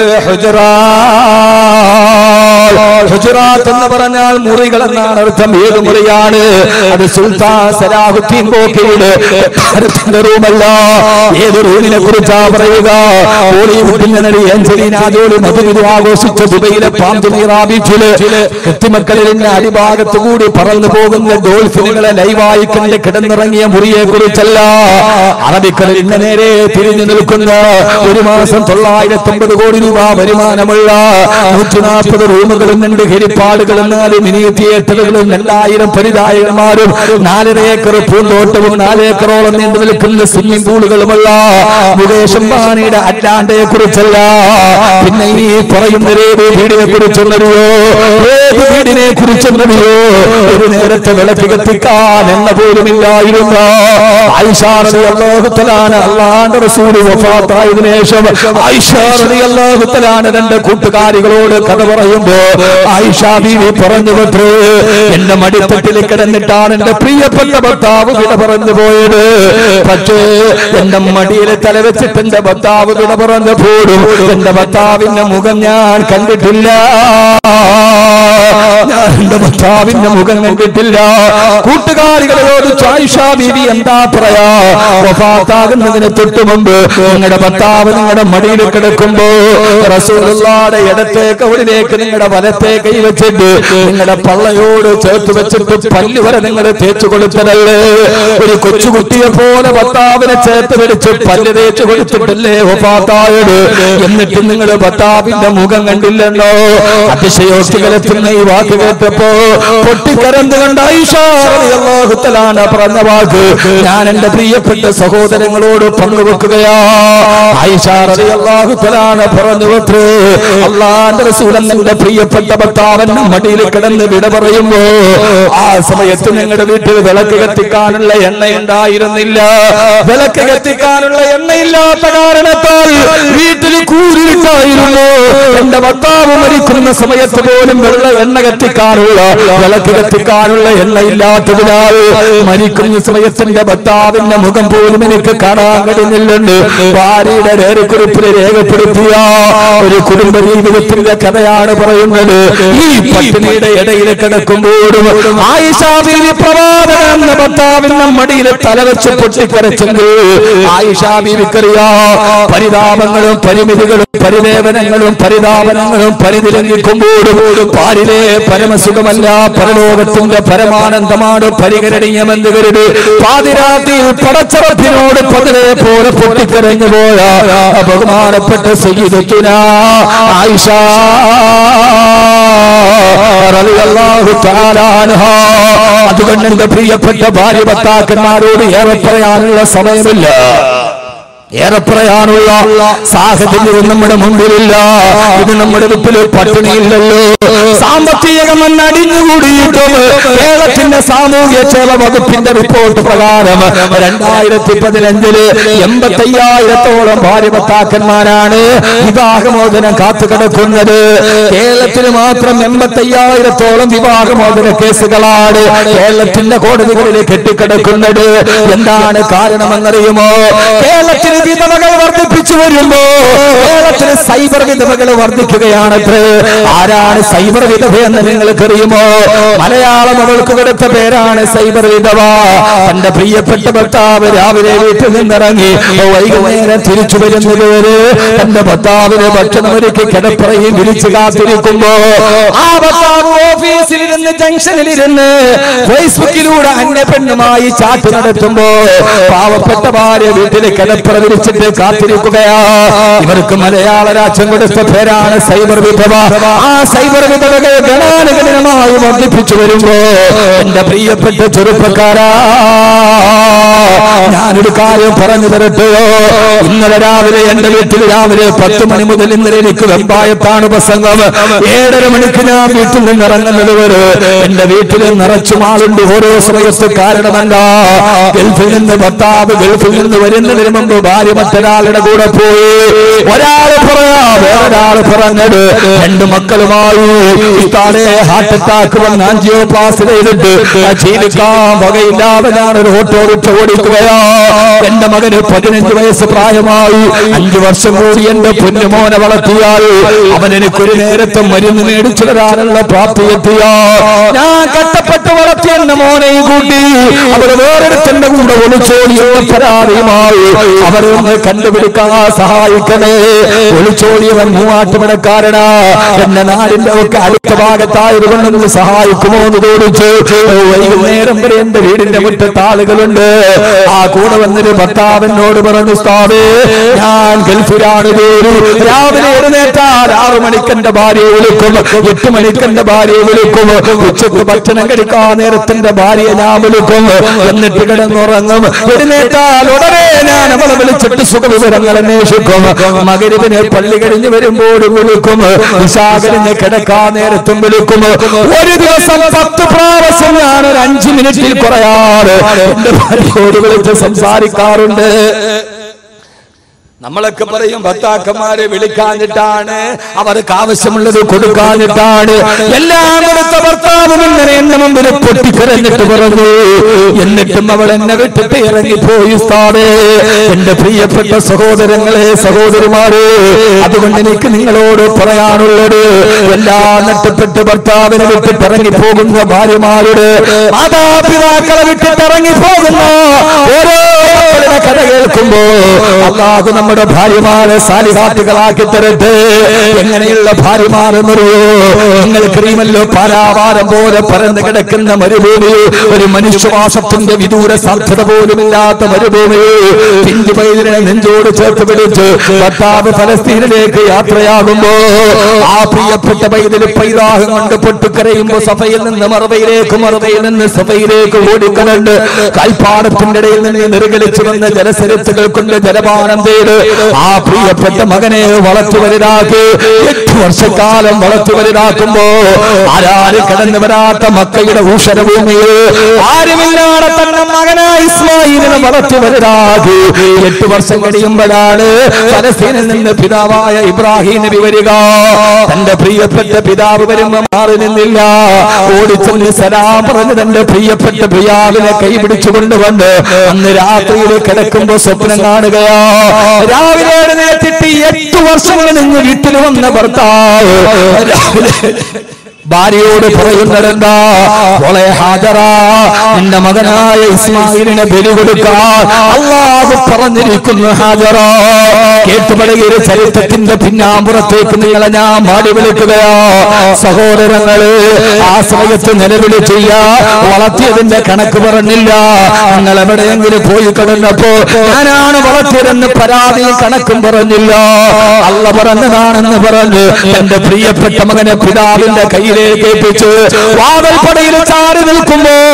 ഹുജറാത്ത് ഹുജറാത്ത് എന്ന് പറഞ്ഞാൽ മുറികൾ എന്നാണ് അർത്ഥം ഏത് മുറിയാണ് അത് സുൽത്താൻ സലാഹുദ്ദീൻ ബോക്കയുടെ കൊട്ടാരത്തിന്റെ റൂമല്ല ഏത് റൂമിനെ കുറിച്ചാ പറയുക ബോളിവുഡിന്റെ നടി ആഞ്ചലീന ജോളി മധുവിധു ആഘോഷിച്ച ദുബൈയിലെ പാംജുമീറ ബീച്ചില് എത്തിമക്കളിലിന്റെ അടിഭാഗത്ത് കൂടി പറന്നു പോകുന്ന ഡോൾഫിനുകളെ ലൈവായി കണ്ട് കിടന്നിറങ്ങിയ മുറിയെ കുറിച്ചല്ല അറബിക്കടലിന്റെ നേരെ തിരിഞ്ഞു നിൽക്കുന്ന ഒരു മാസം തൊള്ളായിരത്തി അമ്പത് കോടി രൂപ വരുമാനമുള്ള നൂറ്റി നാൽപ്പത് റൂമുകളും രണ്ട് ഹെലിപ്പാടുകളും നാല് മിനി തിയേറ്ററുകളും രണ്ടായിരം പരിതായകന്മാരും നാലര ഏക്കർ പൂന്തോട്ടവും നാലേക്കറോളം നീണ്ടു നിൽക്കുന്ന സ്വിമ്മിംഗ് പൂളുകളുമുള്ള മുകേഷ് അംബാനിയുടെ അറ്റാണ്ടയെ കുറിച്ചല്ല പിന്നെ ഈ പറയുന്ന ഏത് വീടിനെ കുറിച്ചൊന്നറിയോ ഏത് വീടിനെ കുറിച്ചൊന്നറിയോ ഒരു നേരത്തെ വിളക്ക് കത്തിക്കാൻ എന്ന പോലും ഇല്ലായിരുന്ന ഐഷാറതി അള്ളാഹുത്തലാണ് അള്ളാന്റെ റസൂല് വഫാത്തായതിനു ശേഷം ഐഷാറതി അള്ളാഹുത്തലാണ് രണ്ട് കൂട്ടുകാരികളോട് കഥ പറയുമ്പോ ആയിഷ ബീവി പറഞ്ഞു പറ്റേ എന്റെ മടിത്തട്ടിൽ കിടന്നിട്ടാണ് എന്റെ പ്രിയപ്പെട്ട ഭർത്താവ് വിട പറഞ്ഞു പോയത് പക്ഷേ എന്റെ മടിയിൽ തലവെച്ചിട്ട് എന്റെ ഭർത്താവ് വിട പറഞ്ഞു പോടും എന്റെ ഭർത്താവിന്റെ മുഖം ഞാൻ കണ്ടിട്ടില്ല ഞാൻ എന്റെ ഭർത്താവിന്റെ മുഖം കണ്ടിട്ടില്ല കൂട്ടുകാരികളോട് ചായിഷ ബീവി എന്താ പറയാ വഫാത്താകുന്നതിന് തൊട്ടു മുമ്പ് നിങ്ങളുടെ ഭർത്താവ് നിങ്ങളുടെ മടിയിൽ കിടക്കുമ്പോ റസൂലുള്ളാടെ ഇടത്തെ കവിളിലേക്ക് നിങ്ങളുടെ വലത്തെ കൈ വെച്ചിട്ട് നിങ്ങളുടെ പള്ളയോട് ചേർത്ത് വെച്ചിട്ട് പല്ല് വരെ നിങ്ങൾ തേച്ചു കൊടുത്തതല്ലേ ഒരു കൊച്ചുകുട്ടിയെ പോലെ ഭർത്താവിനെ ചേർത്ത് പിടിച്ച് പല്ല് തേച്ചു കൊടുത്തിട്ടല്ലേ വഫാത്തായത് എന്നിട്ട് നിങ്ങൾ ഭർത്താവിന്റെ മുഖം കണ്ടില്ലെന്നോ അതിശയോക്തി കലത്തുന്ന ഈ വാക്ക് കേട്ടപ്പോ പൊട്ടിക്കരന്ന് കണ്ട ഐഷാഹുത്തലാണ് പറഞ്ഞ വാക്ക് ഞാൻ എന്റെ പ്രിയപ്പെട്ട സഹോദരങ്ങളോട് പങ്കുവെക്കുകയാ ഐഷാറതി അള്ളാഹുത്തലാണ് പറഞ്ഞു വെത്രേ അള്ളാന്റെ റസൂലൻ എന്റെ പ്രിയപ്പെട്ട ഭർത്താവന്റെ മടിയിൽ കിടന്ന് വിട പറയുമ്പോ ആ സമയത്ത് നിങ്ങളുടെ വീട്ടിൽ വിളക്ക് കത്തിക്കാനുള്ള എണ്ണ ഉണ്ടായിരുന്നില്ല വിളക്ക് കത്തിക്കാനുള്ള എണ്ണയില്ലാത്ത കാരണത്താൽ വീട്ടിൽ കൂരിട്ടായിരുന്നു എന്റെ ഭർത്താവ് മരിക്കുന്ന സമയത്ത് പോലും വെള്ള എണ്ണ കത്തിക്കാനുള്ള വിളക്ക് കത്തിക്കാനുള്ള എണ്ണയില്ലാത്തതിനാൽ മരിക്കുന്ന സമയത്ത് എന്റെ ഭർത്താവിന്റെ മുഖം പോലും എനിക്ക് കാണാൻ കഴിയുന്നില്ലെന്ന് ഭാര്യയുടെ രേഖക്കുറിപ്പിൽ രേഖപ്പെടുത്തിയ ഒരു കുടുംബ ജീവിതത്തിന്റെ കഥയാണ് പറയുന്നത് ഈ പട്ടിണിയുടെ ഇടയിൽ കിടക്കുമ്പോഴും ആയിഷാ ബീവി പ്രവാചകൻ എന്ന ഭർത്താവിന്റെ മടിയിൽ തലവെച്ച് പൊട്ടിക്കരച്ചെങ്കിൽ ആയിഷാ ബീവിക്കറിയാ പരിതാപങ്ങളും പരിമിതികളും പരിദേവനങ്ങളും പരിതാപനങ്ങളും പരിതിലംഘിക്കുമ്പോഴും പാരിലെ പരമസുഖമല്ല പരലോകത്തിന്റെ പരമാനന്ദമാണ് പരിഗണനീയമെന്ന് കരുതി പാതിരാത്രിയിൽ പടച്ചറപ്പിനോട് പതിലെ പോലെ പൊട്ടിക്കരഞ്ഞു പോയ ബഹുമാനപ്പെട്ട സയ്യിദത്തുന ആയിഷ റളിയല്ലാഹു തആല അൻഹാ അതുകൊണ്ട് എന്റെ പ്രിയപ്പെട്ട ഭാര്യ ഭർത്താക്കന്മാരോട് ഏറെ പറയാനുള്ള സമയമില്ല ഏറെ പറയാനുള്ള സാഹചര്യം നമ്മുടെ മുമ്പിലില്ല ഇത് നമ്മുടെ വീട്ടിൽ പട്ടിണിയില്ലല്ലോ സാമ്പത്തികം അടിഞ്ഞുകൂടിയിട്ടും കേരളത്തിന്റെ സാമൂഹ്യ ക്ഷേമ വകുപ്പിന്റെ റിപ്പോർട്ട് പ്രകാരം രണ്ടായിരത്തി പതിനഞ്ചില് എൺപത്തയ്യായിരത്തോളം ഭാര്യ ഭർത്താക്കന്മാരാണ് വിവാഹമോചനം കാത്തുകിടക്കുന്നത് കേരളത്തിൽ മാത്രം എൺപത്തയ്യായിരത്തോളം വിവാഹമോചന കേസുകളാണ് കേരളത്തിന്റെ കോടതികളിൽ കെട്ടിക്കിടക്കുന്നത് എന്താണ് കാരണമെന്നറിയുമോ കേരളത്തിൽ വിധവകൾ വർദ്ധിപ്പിച്ചു വരുമ്പോ കേരളത്തിൽ സൈബർ വിധവകൾ വർദ്ധിക്കുകയാണത്രേ ആരാണ് സൈബർ വിധവ എന്ന് നിങ്ങൾക്ക് അറിയുമോ മലയാളം അവൾക്ക് കൊടുത്ത പേരാണ് സൈബർ വിധവ തന്റെ പ്രിയപ്പെട്ട ഭർത്താവ് രാവിലെ വീട്ടിൽ നിന്നിറങ്ങി വൈകുന്നേരം തിരിച്ചു വരുന്നത് വരെ തന്റെ ഭർത്താവിന് ഭക്ഷണം ഒരുക്കി കിടപ്പറയും വിരിച്ചു കാത്തിരിക്കുമ്പോ ആ ഭർത്താവ് ഓഫീസിലിരുന്ന് ജംഗ്ഷനിലിരുന്ന് ഫേസ്ബുക്കിലൂടെ അന്യ പെണ്ണുമായി ചാറ്റ് നടത്തുമ്പോ പാവപ്പെട്ട ഭാര്യ വീട്ടിൽ കിടപ്പറ വിരിച്ചിട്ട് കാത്തിരിക്കുകയാ ഇവർക്ക് മലയാള രാജ്യം കൊടുത്ത പേരാണ് സൈബർ വിധവ ആ സൈബർ വിധവകൾ ഗണാനുഗണനമായി വർദ്ധിപ്പിച്ചു വരുമ്പോ എന്റെ പ്രിയപ്പെട്ട ചെറുപ്പക്കാരാ ഞാനൊരു കാര്യം പറഞ്ഞു തരട്ടെയോ ഇന്നലെ രാവിലെ എന്റെ വീട്ടിൽ രാവിലെ പത്ത് മണി മുതൽ ഇന്നലെ എനിക്ക് വെമ്പായത്താണ് പ്രസംഗം ഏഴര മണിക്ക് ഞാൻ വീട്ടിൽ നിന്ന് ഇറങ്ങുന്നത് വരെ എന്റെ വീട്ടിൽ നിറച്ചും ആളുണ്ട് ഓരോ സമയത്ത് കാരണമല്ല ഗൾഫിൽ നിന്ന് ഭർത്താവ് ഗൾഫിൽ നിന്ന് വരുന്നതിന് മുമ്പ് ഭാര്യ മറ്റൊരാളുടെ കൂടെ പോയി ഒരാള് പറയാ വേറൊരാള് പറഞ്ഞത് രണ്ട് മക്കളുമായി ഇത്താടെ ഹാർട്ട് അറ്റാക്ക് വന്ന് ആൻജിയോ പ്ലാസ് ചെയ്തിട്ട് ജീവിക്കാൻ വകയില്ലാതെ ഞാൻ ഒരു ഓട്ടോറിക്ഷ ഓടിക്കുകയാ എന്റെ മകന് പതിനഞ്ച് വയസ്സ് പ്രായമായി അഞ്ചു വർഷം കൂടി എന്റെ പൊന്നുമോനെ വളർത്തിയാൽ അവൻ എനിക്കൊരു നേരത്തെ മരുന്ന് മേടിച്ചു തരാനുള്ള പ്രാപ്തി എത്തിയ ഞാൻ കഷ്ടപ്പെട്ട് വളർത്തിയ എന്റെ മോനെയും കൂട്ടി അവർ വേറൊരുത്തന്റെ കൂടെ ഒളിച്ചോടിയ പരാതിയുമായി അവരെ ഒന്ന് കണ്ടുപിടിക്കാൻ സഹായിക്കണേ ഒളിച്ചോടിയവൻ മൂവാട്ടുപടക്കാരനാ എന്റെ നാടിന്റെ ഒക്കെ അടുത്ത ഭാഗത്തായതുകൊണ്ട് ഒന്ന് സഹായിക്കുമോ എന്ന് ചോദിച്ചു വൈകുന്നേരം വരെ എന്റെ വീടിന്റെ മുറ്റത്ത് ആളുകളുണ്ട് ആ കൂടെ വന്നൊരു ഭർത്താവിനോട് പറഞ്ഞു സ്ഥാപേ ഞാൻ ഗൾഫിലാണ് ജോലി രാവിലെ എഴുന്നേറ്റാൽ ആറു മണിക്ക് എന്റെ ഭാര്യയെ വിളിക്കും എട്ട് മണിക്ക് എന്റെ ഭാര്യയെ വിളിക്കും ഉച്ചക്ക് ഭക്ഷണം കഴിക്കാൻ നേരത്തിന്റെ ഭാര്യയെ ഞാൻ വിളിക്കും എന്നിട്ട് കിടന്നുറങ്ങും എഴുന്നേറ്റാൽ ഉടനെ ഞാൻ അവളെ വിളിച്ചിട്ട് സുഖവിവരങ്ങൾ അന്വേഷിക്കും മകരിവിനെ പള്ളി കഴിഞ്ഞ് വരുമ്പോൾ വിളിക്കും വിശാഖരിന് കിടക്കാൻ നേരത്തും വിളിക്കും ഒരു ദിവസം പത്ത് പ്രാവശ്യം ഞാൻ ഒരു അഞ്ചു മിനിറ്റിൽ കുറയാറ് എന്റെ ഭാര്യയോട് വിളിച്ച് സംസാരിക്കാറുണ്ട് നമ്മളൊക്കെ പറയും ഭർത്താക്കന്മാരെ വിളിക്കാഞ്ഞിട്ടാണ് അവർക്ക് ആവശ്യമുള്ളത് കൊടുക്കാഞ്ഞിട്ടാണ് എല്ലാം കൊടുത്ത ഭർത്താവും ഇങ്ങനെ എന്റെ മുമ്പിൽ പൊട്ടിക്കരഞ്ഞിട്ട് പറഞ്ഞു എന്നിട്ടും അവൾ എന്നെ വിട്ടിട്ട് ഇറങ്ങിപ്പോയി സ്ഥാനേ എന്റെ പ്രിയപ്പെട്ട സഹോദരങ്ങളെ സഹോദരിമാരെ അതുകൊണ്ട് എനിക്ക് നിങ്ങളോട് പറയാനുള്ളത് എല്ലാം നഷ്ടപ്പെട്ട് ഭർത്താവിനെ വിട്ടിട്ട് ഇറങ്ങിപ്പോകുന്ന ഭാര്യമാരുടെ മാതാപിതാക്കളെ വിട്ടിട്ട് ഇറങ്ങിപ്പോകുന്ന ഓരോ മക്കളുടെ കഥ കേൾക്കുമ്പോ അള്ളാഹു നമ്മുടെ ഭാര്യമാരെ സാലിഹാറ്റുകളാക്കി തരട്ടെ എങ്ങനെയുള്ള ഭാര്യമാരെന്നറിയോ നിങ്ങൾക്കറിയുമല്ലോ പാരാവാരം പോലെ പരന്ന് കിടക്കുന്ന മരുഭൂമി ഒരു മനുഷ്യവാസത്തിന്റെ വിദൂര സാധ്യത പോലുമില്ലാത്ത മരുഭൂമി പിഞ്ചു പൈതലിനെ നെഞ്ചോട് ചേർത്ത് പിടിച്ച് ഭർത്താവ് ഫലസ്തീനിലേക്ക് യാത്രയാകുമ്പോ ആ പ്രിയപ്പെട്ട പൈതൽ പൈതാഹം കൊണ്ട് പൊട്ടിക്കരയുമ്പോ സഭയിൽ നിന്ന് മറവയിലേക്ക് മറവയിൽ നിന്ന് സഭയിലേക്ക് ഓടിക്കലുണ്ട് കൽപ്പാടത്തിന്റെ ഇടയിൽ നിന്ന് നിർഗളിച്ചു വന്ന ജലസരത്തുകൾ കൊണ്ട് ജലപാനം ചെയ്ത് ആ പ്രിയപ്പെട്ട മകനെ വളർത്തു വലുതാക്കി എട്ട് വർഷക്കാലം വളർത്തു വലുതാക്കുമ്പോ ആരാരും കടന്നു വരാത്ത മക്കയുടെ ഊഷരഭൂമിയിൽ ആരുമില്ലാതെ തന്നെ മകനായ ഇസ്മായിലിനെ വളർത്തു വലുതാക്കി എട്ട് വർഷം കഴിയുമ്പോഴാണ് ഫലസ്തീനിൽ നിന്ന് പിതാവായ ഇബ്രാഹിം നബി വരിക തന്റെ പ്രിയപ്പെട്ട പിതാവ് വരുമ്പോ മാറി നിന്നില്ല ഓടിച്ചെന്ന് സലാം പറഞ്ഞ് തന്റെ പ്രിയപ്പെട്ട പിതാവിനെ കൈപിടിച്ചു കൊണ്ടുവന്ന് അന്ന് രാത്രിയിൽ കിടക്കുമ്പോ സ്വപ്നം കാണുകയാ രാവിലെ എഴുന്നേറ്റിട്ട് എട്ട് വർഷങ്ങൾ നിന്ന് വീട്ടിൽ വന്ന ഭർത്താവ് രാവിലെ ഭാര്യയോട് പറയുന്നതെന്താ മോളെ ഹാജറ നിന്റെ മകനായ ഇസ്മായിലിനെ ബലി കൊടുക്കാൻ അള്ളാഹു പറഞ്ഞിരിക്കുന്നു ഹാജറ കേട്ടുപഴകിയ ചരിത്രത്തിന്റെ പിന്നാമ്പുറത്തേക്ക് നിങ്ങളെ ഞാൻ മാടി വിളിക്കുകയോ സഹോദരങ്ങള് ആ സമയത്ത് നിലവിളി ചെയ്യാ വളർത്തിയതിന്റെ കണക്ക് പറഞ്ഞില്ല നിങ്ങൾ എവിടെയെങ്കിലും പോയി കിടന്നപ്പോ ഞാനാണ് വളർത്തിയതെന്ന് പരാതി കണക്കും പറഞ്ഞില്ല അല്ല പറഞ്ഞതാണെന്ന് പറഞ്ഞ് എന്റെ പ്രിയപ്പെട്ട മകനെ പിതാവിന്റെ കയ്യിലേക്ക് ഏൽപ്പിച്ച് വാവൽപ്പടയിൽ ചാടി നിൽക്കുമ്പോ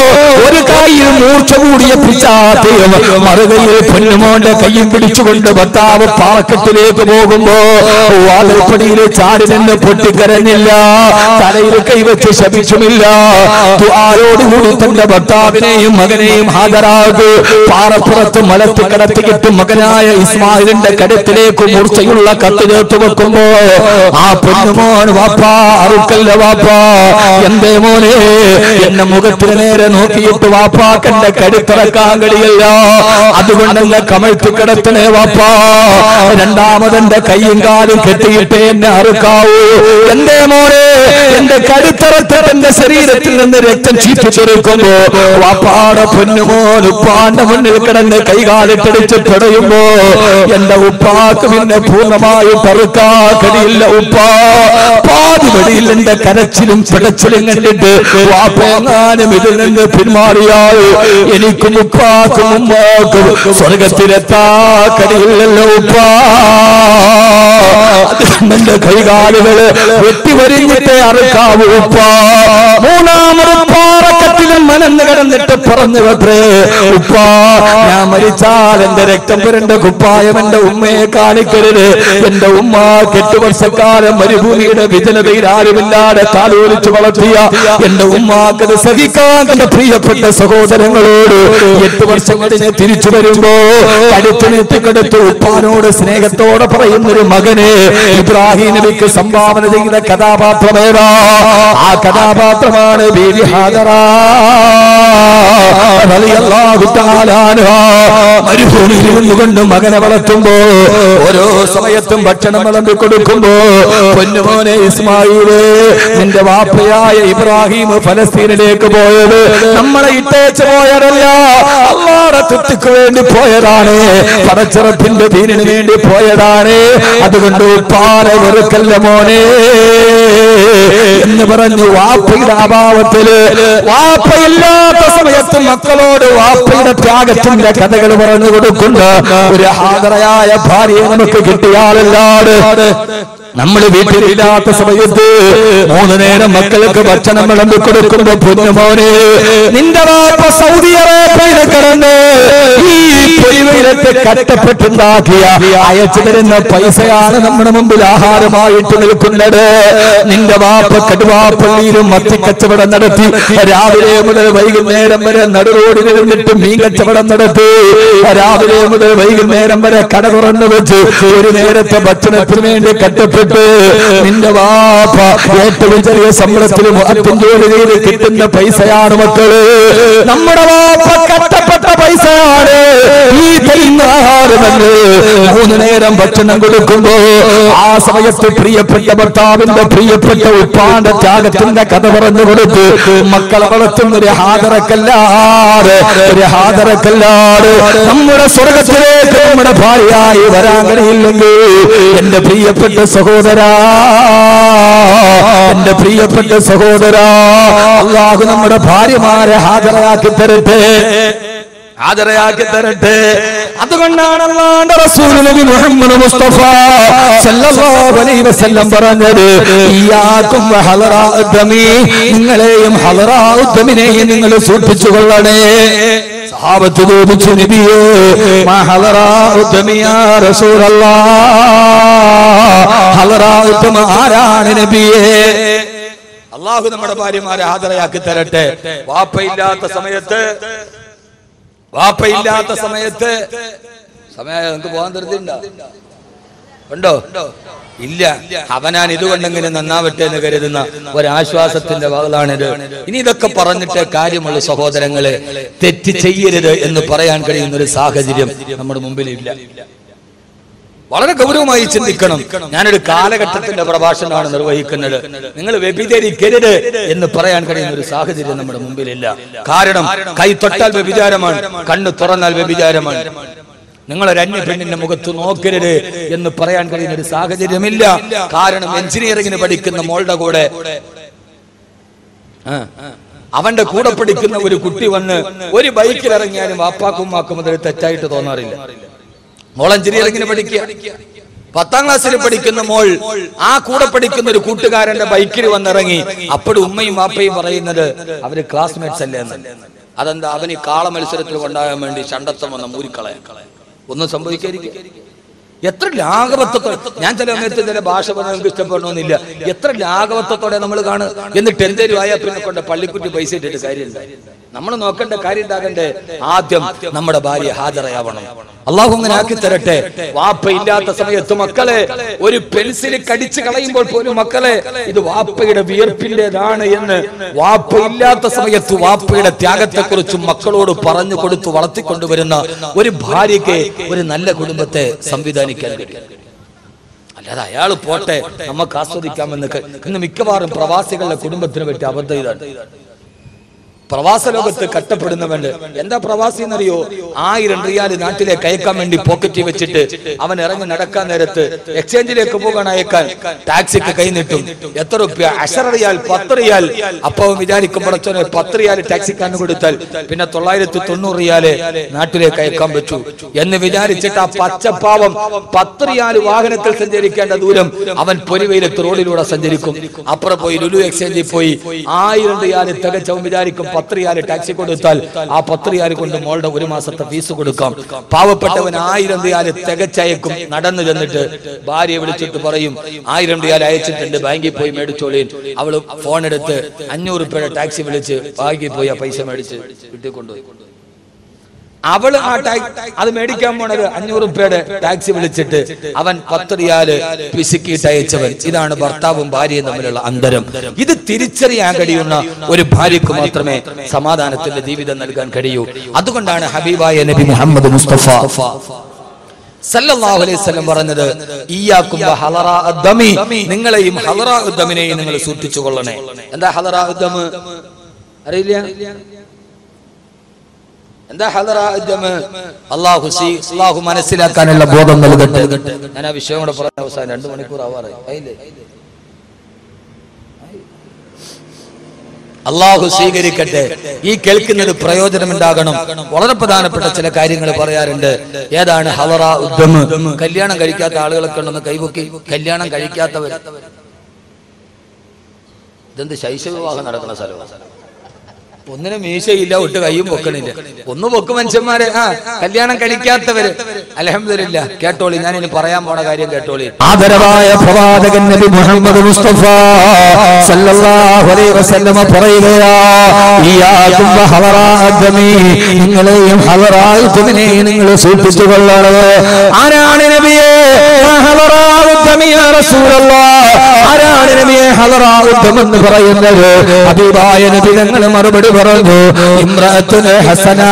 ഒരു കൈയിൽ മൂർച്ച കൂടിയ പിച്ചാത്തയും മറുകയിൽ പൊന്നുമോന്റെ കയ്യും പിടിച്ചുകൊണ്ട് ഭർത്താവ് പാറക്കെട്ടിലേക്ക് പോകുമ്പോ വാതിൽപ്പടിയിൽ ചാടി നിന്ന് പൊട്ടിക്കരഞ്ഞില്ല തലയിൽ കൈവച്ച് ശപിച്ചുമില്ല ആരോടുകൂടി തന്റെ ഭർത്താവിനെയും മകനെയും ഹാജരാകു പാറപ്പുറത്ത് മലത്ത് കിടത്തിയിട്ട് മകനായ ഇസ്മായിലിന്റെ കരുത്തിലേക്ക് മൂർച്ചയുള്ള കത്ത് ചേർത്ത് വെക്കുമ്പോ ആ പൊന്നുമോൻ വാപ്പാ അറുക്കല്ല വാപ്പാ എന്തേ മോനെ എന്നെ മുഖത്തിന് നേരെ നോക്കിയിട്ട് വാപ്പാക്കന്റെ കരുത്തിറക്കാൻ കഴിയില്ല അതുകൊണ്ട് എന്നെ കമഴ്ത്തി കിടത്തണേ വാപ്പാ രണ്ടാമതെന്റെ കൈയും കാലും കെട്ടിയിട്ട് എന്നെ അറുക്കാവൂ എന്തേ മോനെ എന്റെ കരുത്തിറത്ത് എന്റെ ശരീരത്തിൽ നിന്ന് രക്തം ചീറ്റിച്ചെടുക്കുമ്പോ വാപ്പാടെ പൊന്നുമോൻ ഉപ്പാന്റെ മുന്നിൽ കിടന്ന് കൈകാലിട്ടടിച്ച് പിടയുമ്പോ എന്റെ ഉപ്പാക്ക് പിന്നെ പൂർണ്ണമായി പെറുക്കാ കഴിയില്ല ഉപ്പാ പാതി വഴിയിൽ എന്റെ കരച്ചിലും പിടച്ചിലും കണ്ടിട്ട് വാപ്പെങ്ങാനും ഇതിൽ നിന്ന് പിന്മാറിയാൽ എനിക്കും ഉപ്പാക്കും ഉമ്മാക്കും സ്വർഗത്തിലെത്താ കഴിയില്ലല്ലോ ഉപ്പാ എന്റെ കൈകാലുകള് വെട്ടിവരിഞ്ഞിട്ടേ അറുക്കാവൂ ഉപ്പാ മൂന്നാമത് പാറക്കത്തിലും മനന്ന് കിടന്നിട്ട് പറഞ്ഞു വെത്രേ ഉപ്പാ ഞാൻ മരിച്ചാൽ എന്റെ രക്തം പുരണ്ട കുപ്പായം എന്റെ ഉമ്മയെ കാണിക്കരുത് എന്റെ ഉമ്മ എട്ട് വർഷക്കാലം മരുഭൂമിയുടെ വിജനതയിൽ ആരുമില്ലാതെ താലോലിച്ചു വളർത്തിയ എന്റെ ഉമ്മാക്കത് സഹിക്കാൻ എന്റെ പ്രിയപ്പെട്ട സഹോദരങ്ങളോട് എട്ട് വർഷം കഴിഞ്ഞ് തിരിച്ചു വരുമ്പോ അടുത്ത് നീട്ടിക്കെടുത്ത് ഉപ്പാനോട് സ്നേഹത്തോടെ പറയുന്നൊരു മകന് ഇബ്രാഹിം നബിക്ക് സംഭാവന ചെയ്ത കഥാപാത്രമേതാ ആ കഥാപാത്രമാണ് ബീവി ഹാജറാ റളിയല്ലാഹു തആല അൻഹാ. മരുഭൂമിയിൽ നിന്നുകൊണ്ട് മകനെ വളർത്തുമ്പോ ഓരോ സമയത്തും ഭക്ഷണം വിളമ്പി കൊടുക്കുമ്പോ പൊന്നുമോനെ ഇസ്മായില് നിന്റെ വാപ്പയായ ഇബ്രാഹിം ഫലസ്തീനിലേക്ക് പോയത് നമ്മളെ ഇട്ടേച്ച് പോയതല്ല അള്ളാടെ തൃപ്തിക്ക് വേണ്ടി പോയതാണ് പടച്ചിറപ്പിന്റെ ദീനിന് വേണ്ടി പോയതാണ് അതുകൊണ്ട് പാല വെറുക്കല്ല മോനെ എന്ന് പറഞ്ഞു വാപ്പയുടെ അഭാവത്തില് വാപ്പയില്ലാത്ത സമയത്ത് മക്കളോട് വാപ്പയുടെ ത്യാഗത്തിന്റെ കഥകൾ പറഞ്ഞു കൊടുക്കുന്ന ഒരു ഹാദറയായ ഭാര്യയെ നമുക്ക് കിട്ടിയാലല്ലാട് നമ്മൾ വീട്ടിലില്ലാത്ത സമയത്ത് മൂന്ന് നേരം മക്കൾക്ക് ഭക്ഷണം വിളമ്പി കൊടുക്കുമ്പോ പൊന്നുമോനെ നിന്റെ വാപ്പ സൗദി അറേബ്യയിൽ കിടന്ന് ഈ പൊലിവയിലത്തെ കഷ്ടപ്പെട്ടുണ്ടാക്കിയ അയച്ചു തരുന്ന പൈസയാണ് നമ്മുടെ മുമ്പിൽ ആഹാരമായിട്ട് നിൽക്കുന്നത് നിന്റെ വാപ്പ കടുവാപ്പള്ളിയിലും മത്തി കച്ചവടം നടത്തി രാവിലെ മുതൽ വൈകുന്നേരം വരെ നടുറോഡിൽ നിന്നിട്ട് മീൻ കച്ചവടം നടത്തി രാവിലെ മുതൽ വൈകുന്നേരം വരെ കട തുറന്നു വെച്ച് ഒരു നേരത്തെ ഭക്ഷണത്തിന് വേണ്ടി കഷ്ടപ്പെട്ട് നിന്റെ വാപ്പ ഏറ്റവും ചെറിയ ശമ്പളത്തിൽ മുഖത്തും ജോലി ചെയ്ത് കിട്ടുന്ന പൈസയാണ് മക്കള് നമ്മുടെ വാപ്പ കഷ്ടപ്പെട്ട പൈസയാണ് ഈ തരുന്ന ആഹാരമല്ലേ മൂന്ന് നേരം ഭക്ഷണം കൊടുക്കുമ്പോ ആ സമയത്ത് പ്രിയപ്പെട്ട ഭർത്താവിന്റെ പ്രിയപ്പെട്ട ഉപ്പാന്റെ ത്യാഗത്തിന്റെ കഥ പറഞ്ഞു കൊടുത്ത് മക്കളെ വളർത്തുന്ന ഒരു ഹാദറക്കല്ലാറ് ഒരു ഹാദറക്കല്ലാറ് നമ്മുടെ സ്വർഗത്തിലേക്ക് നമ്മുടെ ഭാര്യയായി വരാൻ കഴിയില്ലെങ്കിൽ എന്റെ പ്രിയപ്പെട്ട സഹോദരാ എന്റെ പ്രിയപ്പെട്ട സഹോദരാ അള്ളാഹു നമ്മുടെ ഭാര്യമാരെ ഹാജരാക്കി തരട്ടെ ഹാജരയാക്കി തരട്ടെ അതുകൊണ്ടാണ് അള്ളാന്റെ റസൂൽ നബി മുഹമ്മദ് മുസ്തഫ സല്ലല്ലാഹു അലൈഹി വസല്ലം പറഞ്ഞത് ഇയ്യാകും വഹലറാഉദ്ദമി നിങ്ങളെയും ഹലറാഉദ്ദമിനെയും നിങ്ങൾ സൂക്ഷിച്ചു കൊള്ളണേ സഹാബത്ത് ചോദിച്ചു നബിയേ മാ ഹലറാഉദ്ദമി യാ റസൂലല്ലാഹ് ഹലറാഉദ്ദമ ആരാണ് നബിയേ അള്ളാഹു നമ്മുടെ ഭാര്യമാരെ ഹാജരയാക്കി തരട്ടെ വാപ്പയില്ലാത്ത സമയത്ത് വാപ്പയില്ലാത്ത സമയത്ത് സമയം നമുക്ക് പോകാൻ തരുന്നുണ്ടോ ഉണ്ടോ ഇല്ല അവനാൻ ഇതുകൊണ്ടെങ്കിലും നന്നാവട്ടെ എന്ന് കരുതുന്ന ഒരാശ്വാസത്തിന്റെ വകളാണിത് ഇനി ഇതൊക്കെ പറഞ്ഞിട്ട് കാര്യമുള്ള സഹോദരങ്ങളെ തെറ്റ് ചെയ്യരുത് എന്ന് പറയാൻ കഴിയുന്ന ഒരു സാഹചര്യം നമ്മുടെ മുമ്പിലില്ല വളരെ ഗൗരവമായി ചിന്തിക്കണം ഞാനൊരു കാലഘട്ടത്തിന്റെ പ്രഭാഷണമാണ് നിർവഹിക്കുന്നത് നിങ്ങൾ വ്യഭിചരിക്കരുത് എന്ന് പറയാൻ കഴിയുന്ന ഒരു സാഹചര്യം നമ്മുടെ മുമ്പിലില്ല കാരണം കൈ തൊട്ടാൽ വ്യഭിചാരമാണ് കണ്ണ് തുറന്നാൽ വ്യഭിചാരമാണ് നിങ്ങൾ ഒരു അന്യ പെണ്ണിന്റെ മുഖത്ത് നോക്കരുത് എന്ന് പറയാൻ കഴിയുന്ന ഒരു സാഹചര്യമില്ല കാരണം എഞ്ചിനീയറിംഗിന് പഠിക്കുന്ന മോളുടെ കൂടെ ആ, അവന്റെ കൂടെ പഠിക്കുന്ന ഒരു കുട്ടി വന്ന് ഒരു ബൈക്കിൽ ഇറങ്ങിയാലും വാപ്പാക്കും ഉമ്മാക്കും അതൊരു തെറ്റായിട്ട് തോന്നാറില്ല മോൾ എഞ്ചിനീയറിംഗിന് പഠിക്കുക പത്താം ക്ലാസ്സിൽ പഠിക്കുന്ന മോൾ ആ കൂടെ പഠിക്കുന്ന ഒരു കൂട്ടുകാരന്റെ ബൈക്കിൽ വന്നിറങ്ങി അപ്പോഴും ഉമ്മയും വാപ്പയും പറയുന്നത് അവര് ക്ലാസ്മേറ്റ്സ് അല്ലേ എന്ന് അതെന്താ അവന് ഈ കാള മത്സരത്തിൽ കൊണ്ടാകാൻ വേണ്ടി ചണ്ടത്തം വന്ന മൂരിക്കളയാൻ ഒന്നും സംഭവിക്കാതിരിക്കുക എത്ര ലാഘവത്വത്തോടെ ഞാൻ ചില സമയത്ത് ചില ഭാഷ പറഞ്ഞാൽ നമുക്ക് ഇഷ്ടപ്പെടണമെന്നില്ല എത്ര ലാഘവത്വത്തോടെ നമ്മൾ കാണും എന്നിട്ട് എന്തേലും ആയാൽ പിന്നെ കൊണ്ട് പള്ളിക്കുറ്റി പൈസ ഇട്ടിട്ട് കാര്യമില്ല നമ്മൾ നോക്കേണ്ട കാര്യം ഉണ്ടാകണ്ടേ ആദ്യം നമ്മുടെ ഭാര്യ ഹാജറയാവണം അള്ളാഹു അങ്ങനെ ആക്കി തരട്ടെ വാപ്പ ഇല്ലാത്ത സമയത്ത് മക്കളെ ഒരു പെൻസിൽ കടിച്ചു കളയുമ്പോൾ പോലും മക്കളെ ഇത് വാപ്പയുടെ വിയർപ്പിന്റേതാണ് എന്ന് വാപ്പ ഇല്ലാത്ത സമയത്ത് വാപ്പയുടെ ത്യാഗത്തെക്കുറിച്ചും മക്കളോട് പറഞ്ഞു കൊടുത്തു വളർത്തിക്കൊണ്ടുവരുന്ന ഒരു ഭാര്യയ്ക്ക് ഒരു നല്ല കുടുംബത്തെ സംവിധാനിക്കാൻ കഴിയും അല്ലാതെ അയാൾ പോട്ടെ നമുക്ക് ആസ്വദിക്കാമെന്ന് ക- ഇന്ന് മിക്കവാറും പ്രവാസികളുടെ കുടുംബത്തിന് പറ്റിയ അബദ്ധം ഇതാണ് പ്രവാസ ലോകത്ത് കഷ്ടപ്പെടുന്നവണ്ട് എന്താ പ്രവാസി എന്നറിയോ ആയിരം റിയാൽ നാട്ടിലേക്ക് അയക്കാൻ വേണ്ടി പോക്കറ്റിൽ വെച്ചിട്ട് അവൻ ഇറങ്ങി നടക്കാൻ നേരത്ത് എക്സ്ചേഞ്ചിലേക്ക് പോകാൻ അയക്കാൻ ടാക്സിക്ക് കൈ നീട്ടും എത്ര റുപ്യ അശറ റിയാൽ പത്ത് റിയാൽ അപ്പൊ അവൻ വിചാരിക്കും പടച്ചോനെ പത്ത് റിയാൽ ടാക്സിക്കാരന് കൊടുത്താൽ പിന്നെ തൊള്ളായിരത്തി തൊണ്ണൂറ് റിയാല് നാട്ടിലേക്ക് അയക്കാൻ പറ്റൂ എന്ന് വിചാരിച്ചിട്ട് ആ പച്ചപ്പാവം പത്ത് റിയാൽ വാഹനത്തിൽ സഞ്ചരിക്കേണ്ട ദൂരം അവൻ പൊരിവയിലെത്ത് റോഡിലൂടെ സഞ്ചരിക്കും അപ്പുറം പോയി ലുലു എക്സ്ചേഞ്ചിൽ പോയി ആയിരം റിയാൽ തികച്ചവൻ വിചാരിക്കും പത്ത് റിയാൽ ടാക്സി കൊടുത്താൽ ആ പത്ത് റിയാൽ കൊണ്ട് മോളുടെ ഒരു മാസത്തെ ഫീസ് കൊടുക്കാം പാവപ്പെട്ടവൻ ആയിരം റിയാൽ തികച്ചയക്കും നടന്നു ചെന്നിട്ട് ഭാര്യയെ വിളിച്ചിട്ട് പറയും ആയിരം റിയാൽ അയച്ചിട്ടുണ്ട് ബാങ്കിൽ പോയി മേടിച്ചോളീൻ അവള് ഫോൺ എടുത്ത് അഞ്ഞൂറ് രൂപയുടെ ടാക്സി വിളിച്ച് ബാങ്കിൽ പോയി ആ പൈസ മേടിച്ച് വീട്ടിൽ കൊണ്ടുപോയി അവള് ആ ടാക്സ് അത് മേടിക്കാൻ പോണത് അഞ്ഞൂറ് രൂപയുടെ ടാക്സി വിളിച്ചിട്ട് അവൻ പത്ത് റിയാല് പിശുക്കിയിട്ട് അയച്ചവൻ ഇതാണ് ഭർത്താവും ഭാര്യയും തമ്മിലുള്ള അന്തരം ഇത് തിരിച്ചറിയാൻ കഴിയുന്ന ഒരു ഭാര്യക്ക് മാത്രമേ സമാധാനത്തിന്റെ ജീവിതം നൽകാൻ കഴിയൂ അതുകൊണ്ടാണ് ഹബീബായ നബി മുഹമ്മദ് മുസ്തഫ സല്ലല്ലാഹു അലൈഹി വസല്ലം പറഞ്ഞത് ഇയ്യാക്കും വ ഹലറാ അദ്ദമി നിങ്ങളെയും ഹലറാ ഉദ്ദമിനെയും നിങ്ങൾ സൂക്ഷിച്ചു കൊള്ളണേ എന്താ ഹലറാ ഉദ്ദമ് അറിയില്ല എന്താ ഹലറ ഉദ്യമ്? അള്ളാഹു സി- അള്ളാഹു മനസ്സിലാക്കാനുള്ള ബോധം നൽകട്ടെ ഞാൻ ആ വിഷയം കൂടെ പറഞ്ഞ അവസാനം രണ്ടു മണിക്കൂർ ആവാറായി ആയില്ലേ? അള്ളാഹു സ്വീകരിക്കട്ടെ ഈ കേൾക്കുന്നത് പ്രയോജനമുണ്ടാകണം വളരെ പ്രധാനപ്പെട്ട ചില കാര്യങ്ങൾ പറയാറുണ്ട് ഏതാണ് ഹലറ ഉദ്യമ് കല്യാണം കഴിക്കാത്ത ആളുകളൊക്കെ ഉണ്ടെന്ന് കൈപൊക്കി കല്യാണം കഴിക്കാത്തവർ ഇതെന്ത് ശൈശവ വിവാഹം നടക്കുന്ന സ്ഥലമാണ് ഒന്നിനും മീശയില്ല ഒട്ട് കയ്യും പൊക്കണില്ല ഒന്ന് പൊക്ക് മനുഷ്യന്മാരെ ആ കല്യാണം കഴിക്കാത്തവര് അലഹമില്ല കേട്ടോളി ഞാൻ ഇനി പറയാൻ പോണ കാര്യം കേട്ടോളി ആദരവായ പ്രവാചകൻ നബി മുഹമ്മദ് മുസ്തഫ സല്ലല്ലാഹു അലൈഹി വസല്ലമ പറയുകയാ ഇയ്യാകും വഹവറാഅദ്ദമി നിങ്ങളെയും ഹവറാഅദ്ദമിനെയും നിങ്ങൾ സൂക്ഷിച്ചു കൊള്ളണമേ ആരാണ് നബിയെ ഹവറാഅദ്ദമി യാ റസൂലല്ലാഹ് ആരാണ് നബിയെ ഹവറാഅദ്ദം എന്ന് പറയുന്നത് ഹബീബായ നബി ഞങ്ങൾ മറുപടി പറഞ്ഞു ഇമ്രഅത്തുൽ ഹസനാ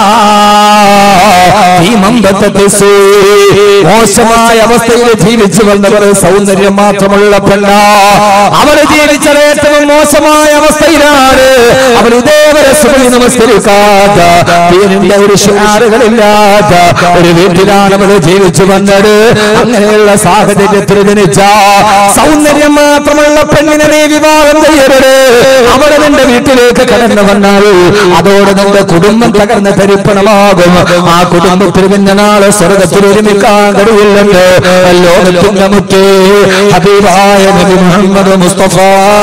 ഈ മമ്പത്തത്തെ സൂ മോശമായ അവസ്ഥയിൽ ജീവിച്ചു വന്നവർ സൗന്ദര്യം മാത്രമുള്ള പെണ്ണ അവർ ജീവിച്ചത് ഏറ്റവും മോശമായ അവസ്ഥയിലാണ് അവർ ഇതേവരെ സുബലി നമസ്കരിക്കാത്ത പേരിന്റെ ഒരു ഷാറുകളില്ലാത്ത ഒരു വീട്ടിലാണ് അവർ ജീവിച്ചു വന്നത് അങ്ങനെയുള്ള സാഹചര്യത്തിൽ ജനിച്ച സൗന്ദര്യം മാത്രമുള്ള പെണ്ണിനെ നീ വിവാഹം ചെയ്യരുത് അവിടെ നിന്റെ വീട്ടിലേക്ക് കടന്നു വന്നാൽ അതോടെ നിന്റെ കുടുംബം തകർന്ന് തരിപ്പണമാകും ആ കുടുംബത്തിൽ പിന്നെ നാളെ സ്വർഗത്തിൽ ഒരുമിക്കാൻ കഴിയില്ലെന്ന് ലോകത്തിന്റെ മുറ്റേ ഹബീബായ നബി മുഹമ്മദ് മുസ്തഫ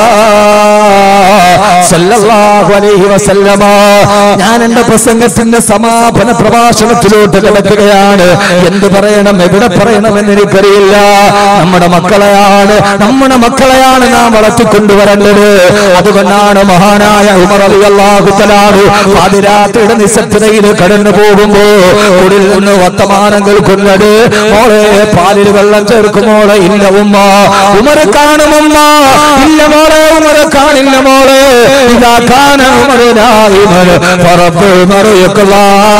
സല്ലല്ലാഹു അലൈഹി വസല്ലമ ഞാൻ എന്റെ പ്രസംഗത്തിന്റെ സമാപന പ്രഭാഷണത്തിലോട്ട് കിടക്കുകയാണ് എന്ത് പറയണം എവിടെ പറയണമെന്ന് എനിക്കറിയില്ല നമ്മുടെ മക്കളെയാണ് നമ്മുടെ മക്കളെയാണ് നാം വളർത്തിക്കൊണ്ടുവരേണ്ടത് അതുകൊണ്ടാണ് മഹാനായ ഉമർ അലി അള്ളാഹുത്തലാണ് പാതിരാത്രിയുടെ നിശബ്ദതയിൽ കടന്നു പോകുമ്പോ ഉള്ളിൽ നിന്ന് വർത്തമാനം കേൾക്കുന്നത് മോളെ പാലിൽ വെള്ളം ചേർക്കുമോളെ ഇല്ല ഉമ്മ ഉമർ കാണുമമ്മ ഇല്ല മോളെ ഉമർ കാണില്ല മോളെ ഇതാ കാന ഉമറിനായിമർ പറപ്പ് മറിയക്കുള്ള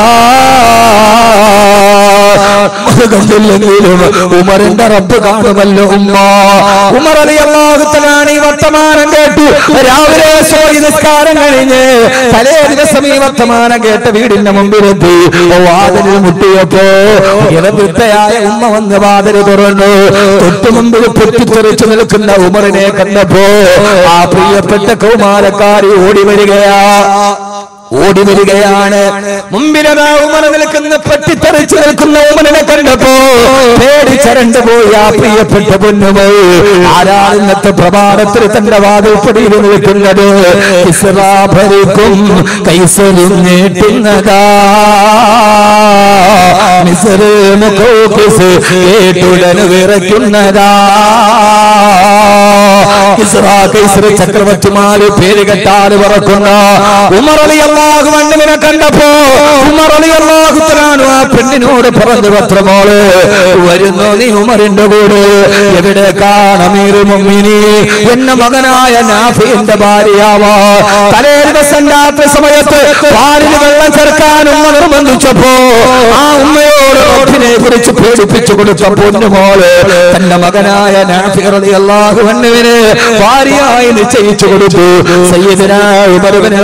കണ്ടില്ലെങ്കിലും ഉമറിന്റെ റബ്ബ് കാണുമല്ലോ ഉമ്മ ഉമർ അലി അള്ളാഹുത്തലാണ് ഈ വർത്തമാനം കേട്ടു രാവിലെ സോയി നിസ്കാരം കഴിഞ്ഞ് തലേ ദിവസം ഈ വർത്തമാനം കേട്ട വീടിന്റെ മുമ്പിലെത്തി വാതിലിൽ മുട്ടിയപ്പോ ഇടവിത്തയായ ഉമ്മ വന്ന് വാതിൽ തുറന്നു തൊട്ടു മുമ്പിൽ പൊട്ടിത്തെറിച്ചു നിൽക്കുന്ന ഉമറിനെ കണ്ടപ്പോ ആ പ്രിയപ്പെട്ട കൗമാരക്കാരി ഓടി വരികയാ ഓടി വരികയാണ് മുമ്പിലതാ ഉമർ നിൽക്കുന്ന പെട്ടിത്തെറിച്ച് നിൽക്കുന്ന ഉമറിനെ കണ്ടപ്പോ പേടിച്ചരണ്ടു പോയി ആ പ്രിയപ്പെട്ട പൊന്നുപോയി ആരാണ് ഇന്നത്തെ പ്രഭാതത്തിൽ തന്റെ വാതിൽപ്പടിയിൽ നിൽക്കുന്നത് കിസ്റാ ഭരിക്കും കൈസരും നീട്ടുന്നതാ മിസറ് മുഖോക്കിസ് കേട്ടുടൻ വിറയ്ക്കുന്നതാ കിസ്റാ കൈസർ ചക്രവർത്തിമാര് പേര് കെട്ടാല് പറക്കുന്ന ഉമർ അലി അള്ളാഹു മണ്ണിനെ കണ്ടപ്പോ ഉമർ അലി അള്ളാഹു തലാനു ആ പെണ്ണിനോട് പറഞ്ഞു പത്രമോള് വരുന്നു നീ ഉമറിന്റെ കൂടെ എവിടെ കാണമീറ് മുമ്മിനി എന്ന മകനായ നാഫിന്റെ ഭാര്യയാവാ തലേ ദിവസം രാത്രി സമയത്ത് പാലിന് വെള്ളം ചേർക്കാൻ ഉമ്മ നിർബന്ധിച്ചപ്പോ ആ ഉമ്മയോട് റബ്ബിനെ കുറിച്ച് പേടിപ്പിച്ചു കൊടുത്ത പൊന്നുമോള് തന്റെ മകനായ നാഫി റളിയല്ലാഹു അൻഹുവിനെ ഭാര്യയായി നിശ്ചയിച്ചു കൊടുത്തു സയ്യിദനാ ഉമർ ഇബ്നുൽ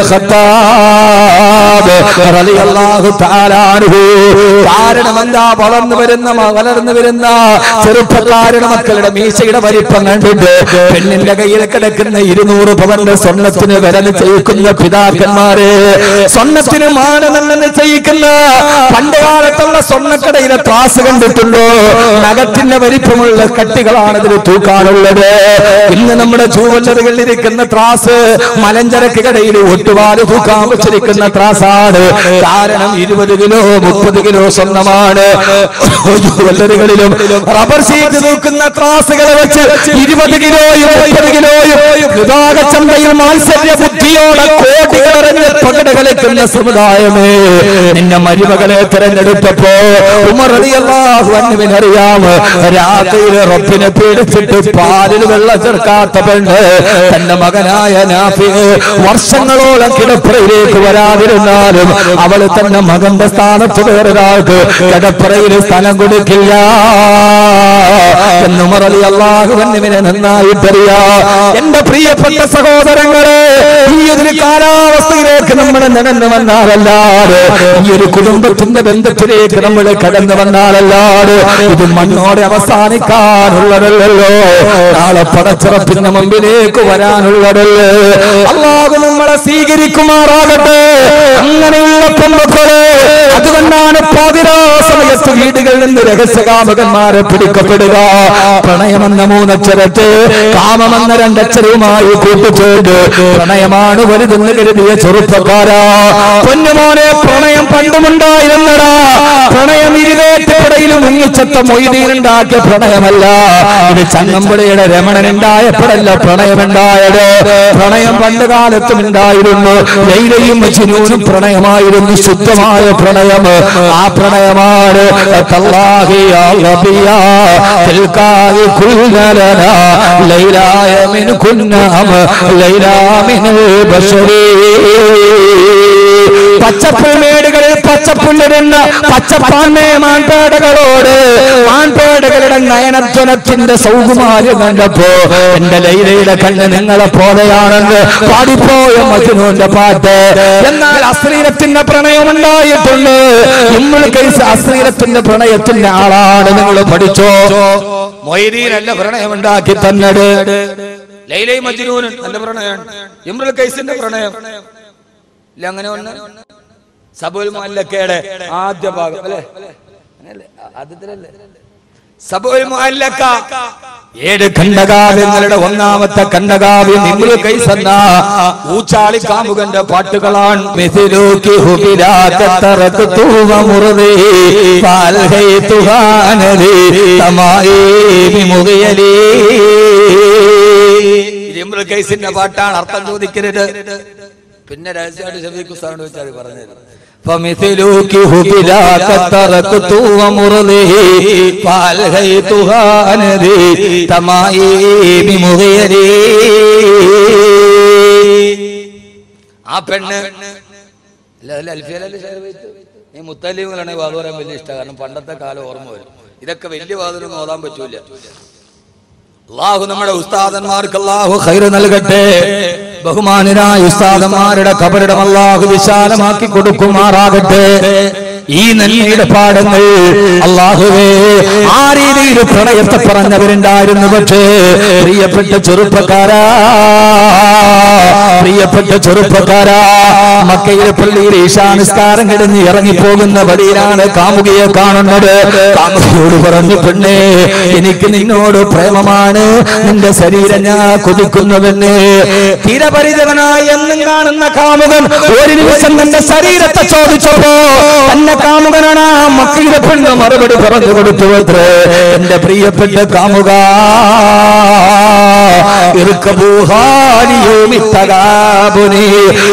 ഖത്താബ് റളിയല്ലാഹു തആല അൻഹു കാരണം എന്താ വളർന്നു വരുന്ന മ- വളർന്നു വരുന്ന ചെറുപ്പക്കാരുടെ മക്കളുടെ മീശയുടെ വലിപ്പം കണ്ടിട്ട് പെണ്ണിന്റെ കയ്യിൽ കിടക്കുന്ന ഇരുന്നൂറ് പവന്റെ സ്വർണത്തിന് വില നിശ്ചയിക്കുന്ന പിതാക്കന്മാര് സ്വർണത്തിന് മാനദണ്ഡം നിശ്ചയിക്കുന്ന പണ്ട് കാലത്തുള്ള സ്വർണ്ണക്കടയിലെ ത്രാസ് കണ്ടിട്ടുണ്ടോ നഗത്തിന്റെ വലിപ്പമുള്ള കട്ടികളാണ് ഇതിൽ തൂക്കാനുള്ളത് ഇന്ന് നമ്മുടെ ജൂവല്ലറികളിൽ ഇരിക്കുന്ന ത്രാസ് മലഞ്ചരക്ക് കടയിൽ ഒട്ടുപാല് തൂക്കാൻ വെച്ചിരിക്കുന്ന ത്രാസാണ് കാരണം ഇരുപത് കിലോ മുപ്പത് കിലോ സ്വർണ്ണമാണ് ജൂവല്ലറികളിലും റബ്ബർ ഷീറ്റ് തൂക്കുന്ന ത്രാസുകളെ വെച്ച് ഇരുപത് കിലോയും മുപ്പത് കിലോയും വിഭാഗ ചന്തയിൽ മാത്സര്യ ബുദ്ധിയോടെ കോടികളറിഞ്ഞ് പകട കളിക്കുന്ന സമുദായമേ നിന്നെ മരുമകളെ തിരഞ്ഞെടുത്തപ്പോ ഉമർ റളിയല്ലാഹു അൻഹുവിനറിയാം രാത്രിയിൽ റബ്ബിനെ പേടിച്ചിട്ട് പാലിൽ വെള്ളം ചേർക്കാത്ത പെണ്ണ് തന്റെ മകനായ നാഫി വർഷങ്ങളോളം കിടപ്പറയിലേക്ക് വരാതിരുന്നാലും അവള് തന്റെ മകന്റെ സ്ഥാനത്ത് വേറൊരാൾക്ക് കിടപ്പറയിൽ സ്ഥലം കൊടുക്കില്ല എന്ന് ഉമർ അലി അള്ളാഹു അൻഹുവിനെ നന്നായിട്ടറിയാ എന്റെ പ്രിയപ്പെട്ട സഹോദരങ്ങളെ ഈ ഒരു കാലാവസ്ഥയിലേക്ക് നമ്മൾ നടന്നു വന്നാലല്ലാതെ ഈ ഒരു കുടുംബത്തിന്റെ ബന്ധത്തിലേക്ക് നമ്മൾ കടന്നു വന്നാലല്ലാതെ ഇത് മണ്ണോടെ അവസാനിക്കാനുള്ളതല്ലോ നാളെ പടച്ചിറപ്പിന്റെ മുമ്പിലേക്ക് വരാനുള്ളതല്ലേ അള്ളാഹു നമ്മളെ സ്വീകരിക്കുമാറാകട്ടെ അങ്ങനെയുള്ള പെൺമക്കളെ അതുകൊണ്ടാണ് പാതിരാ സമയത്ത് വീടുകളിൽ നിന്ന് രഹസ്യകാമകന്മാരെ പിടിക്കപ്പെടുക പ്രണയമെന്ന മൂന്നക്ഷരത്തെ കാമമെന്ന രണ്ടക്ഷരവുമായി കൂട്ടിച്ചേർത്ത് പ്രണയമാണ് വലുതെന്ന് കരുതിയ ചെറുപ്പക്കാരാ പൊന്നുമോനെ പ്രണയം പണ്ടുമുണ്ടായിരുന്നടാ പ്രണയം ഇരുവേറ്റപ്പടയിലും മുങ്ങിച്ചത്ത മൊയ്തീനുണ്ടാക്കിയ പ്രണയമല്ല ഇത് ചങ്ങമ്പുഴയുടെ രമണനുണ്ടായപ്പോഴല്ല പ്രണയമുണ്ടായത് പ്രണയം പണ്ട് കാലത്തും ഉണ്ടായിരുന്നു ലൈലയും മജ്നൂനും പ്രണയമായിരുന്നു ശുദ്ധമായ പ്രണയം ആ പ്രണയമാണ് തല്ലാഹി യാ റബിയാ തിൽകാഹി കുല്ലലനാ ലൈലായ മിൻ കുന്നാമ ലൈലാ മിനൽ ബശരീ പച്ചപ്പുൽമേടുകളിൽ പച്ചപ്പുല്ലിരുന്ന പച്ചപ്പാൻമേ മാൻപേടകളോട് മാൻപേടകളുടെ നയനധ്വനത്തിന്റെ സൗകുമാര്യം കണ്ടപ്പോ എന്റെ ലൈലയുടെ കണ്ണ് നിങ്ങളെ പോലെയാണെന്ന് പാടിപ്പോയ മജുനുവിന്റെ പാട്ട് എന്നാൽ അശ്ലീലത്തിന്റെ പ്രണയം ഉണ്ടായിട്ടുണ്ട് ഇമ്മൾ കേസ് അശ്ലീലത്തിന്റെ പ്രണയത്തിന്റെ ആളാണ് നിങ്ങൾ പഠിച്ചോ മൊയ്തീനല്ല പ്രണയം ഉണ്ടാക്കി തന്നത് ലൈലൈ മജ്നൂൻ നല്ല പ്രണയമാണ് ഇമ്രുൽ കൈസിന്റെ പ്രണയം ഇല്ല അങ്ങനെ ഒന്ന് സബുൽ മുഅല്ലക്കയുടെ ആദ്യ ഭാഗം അല്ലേ അങ്ങനെയല്ലേ? ആദ്യത്തിലല്ലേ സബുൽ മുഅല്ലക്ക ഏഴ് ഖണ്ഡകാവ്യങ്ങളുടെ ഒന്നാമത്തെ ഖണ്ഡകാവ്യം ഇമ്രു കൈസന്ന ഊച്ചാളി കാമുകന്റെ പാട്ടുകളാണ് മിഥിലൂക്കി ഹുബിലാക്കത്തറക്ക് തൂവ മുറുതി പാൽഹൈതുഹാനതി തമായി വിമുഖിയലീ ഇത് ഇമ്രുൽ കൈസിന്റെ പാട്ടാണ് അർത്ഥം ചോദിക്കരുത് പിന്നെ രഹസ്യമായിട്ട് ഷഫീഖ് ഉസ്താദിനോട് വെച്ചാൽ പറഞ്ഞത് فمثلك هبلاك تركت ومرضه فألهيتها نذي تمائم مغيري ആ പെണ്ണ് അല്ല അല്ല അൽഫിയലല്ലേ ഷെയർ വെച്ചു ഈ മുത്തലിമുകളാണെങ്കിൽ വാത് പറയാൻ വലിയ ഇഷ്ടമാണ് കാരണം പണ്ടത്തെ കാലം ഓർമ്മ വരും ഇതൊക്കെ വലിയ വാതിലൊന്നും ഓതാൻ പറ്റൂല അള്ളാഹു നമ്മുടെ ഉസ്താദന്മാർക്ക് അള്ളാഹു ഖൈറ് നൽകട്ടെ ബഹുമാനരായ ഉസ്താദന്മാരുടെ കബറിടം അള്ളാഹു വിശാലമാക്കി കൊടുക്കുമാറാകട്ടെ ഈ നന്മയുടെ പാഠങ്ങൾ അള്ളാഹുവേ ആ രീതിയിൽ പ്രണയത്തെ പറഞ്ഞവരുണ്ടായിരുന്നു പക്ഷേ പ്രിയപ്പെട്ട ചെറുപ്പക്കാരാ പ്രിയപ്പെട്ട ചെറുപ്പക്കാരാ മക്കയിൽ പള്ളിയിൽ ഈശാനിസ്കാരം കിടന്ന് ഇറങ്ങിപ്പോകുന്ന വഴിയിലാണ് കാമുകിയെ കാണുന്നത് കാമുകിയോട് പറഞ്ഞു പെണ്ണേ എനിക്ക് നിന്നോട് പ്രേമമാണ് നിന്റെ ശരീരം ഞാൻ കൊതിക്കുന്നുവെന്ന് തീരപരിചകനായി എന്നും കാണുന്ന കാമുകൻ ഒരു നിമിഷം തന്റെ ശരീരത്തെ ചോദിച്ചപ്പോ തന്നെ കാമുകനാണ് ആ മക്കളുടെ പെണ്ണ് മറുപടി പറഞ്ഞു കൊടുത്തു അത്രേ എന്റെ പ്രിയപ്പെട്ട കാമുക ഇറുക്കബൂഹാലിയോമിത്തകാബുനി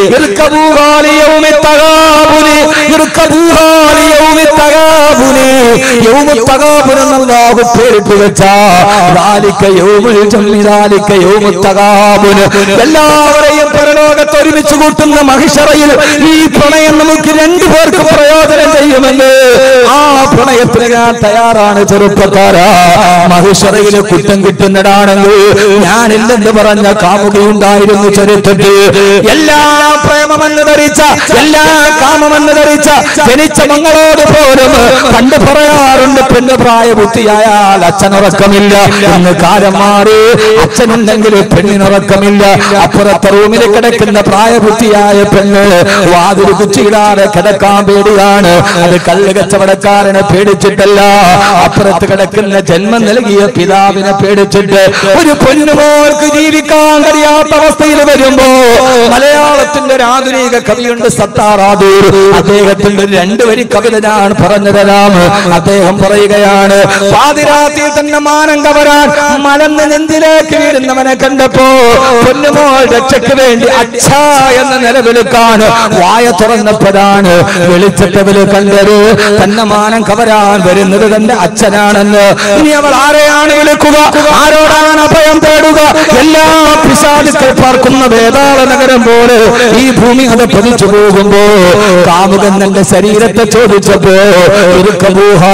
ഇറുക്കബൂഹാലിയോമിത്തകാബുനി ഇറുക്കബൂഹാലിയോമിത്തകാബുനി യൗമുത്തകാബുനെന്നല്ലാഹു പേരിട്ട് വെച്ച ദാലിക യൗമുൽ ജംഇ ദാലിക യൗമുത്തകാബുന് എല്ലാവരെയും പരലോകത്ത് ഒരുമിച്ച് കൂട്ടുന്ന മഹിഷറയിൽ ഈ പ്രണയം നമുക്ക് രണ്ടു പേർക്ക് പ്രയോജനം ചെയ്യുമെന്ന് ആ പ്രണയത്തിന് ഞാൻ തയ്യാറാണ് ചെറുപ്പക്കാരാ മഹിഷറയിൽ കുറ്റം കിട്ടുന്നതാണെങ്കിൽ ഞാനില്ലെന്ന് പറഞ്ഞ കാമുകയുണ്ടായിരുന്നു ചരിത്രത്തിൽ എല്ലാ പ്രേമമെന്ന് ധരിച്ച എല്ലാ കാമമെന്ന് ധരിച്ച ജനിച്ച മങ്ങളോട് പോലും പണ്ട് പറയാറുണ്ട് പെണ്ണ് പ്രായബുദ്ധിയായാൽ അച്ഛനുറക്കമില്ല എന്ന് കാലം മാറി അച്ഛനുണ്ടെങ്കിൽ പെണ്ണിനുറക്കമില്ല അപ്പുറത്തെ റൂമിൽ കിടക്കുന്ന പ്രായബുദ്ധിയായ പെണ്ണ് വാതിൽ കുച്ചിയിടാതെ കിടക്കാൻ പേടിയാണ് അത് കല്ല് കച്ചവടക്കാരനെ പേടിച്ചിട്ടല്ല അപ്പുറത്ത് കിടക്കുന്ന ജന്മം നൽകിയ പിതാവിനെ പേടിച്ചിട്ട് ഒരു പൊന്നുമോർക്ക് ജീവിക്കാൻ കഴിയാത്ത അവസ്ഥയിൽ വരുമ്പോ മലയാളത്തിന്റെ ഒരു ആധുനിക കവിയുണ്ട് സത്താറാദൂർ അദ്ദേഹത്തിന്റെ ഒരു രണ്ടു വരി കവിത ഞാൻ പറഞ്ഞു തരാം അദ്ദേഹം പറയുകയാണ് പാതിരാത്രിയിൽ തന്നെ മാനം കവരാൻ മലന്ന് നെഞ്ചിലേക്ക് വീഴുന്നവനെ കണ്ടപ്പോ പൊന്നുമോൾ രക്ഷയ്ക്ക് വേണ്ടി അച്ഛ എന്ന നിലവിളിക്കാൻ വായ തുറന്നപ്പോഴാണ് വെളിച്ചട്ടവില് കണ്ടത് തന്നെ മാനം കവരാൻ വരുന്നത് തന്റെ അച്ഛനാണെന്ന് ഇനി അവൾ ആരെയാണ് വിളിക്കുക ആരോടാണ് അഭയം തേടുക എല്ലാ പിശാചുക്കൾ പാർക്കുന്ന വേതാള നഗരം പോലെ ഈ ഭൂമി അത് പതിച്ചു പോകുമ്പോ കാമുകൻ തന്റെ ശരീരത്തെ ചോദിച്ചപ്പോ ഇറുക്കബൂഹാ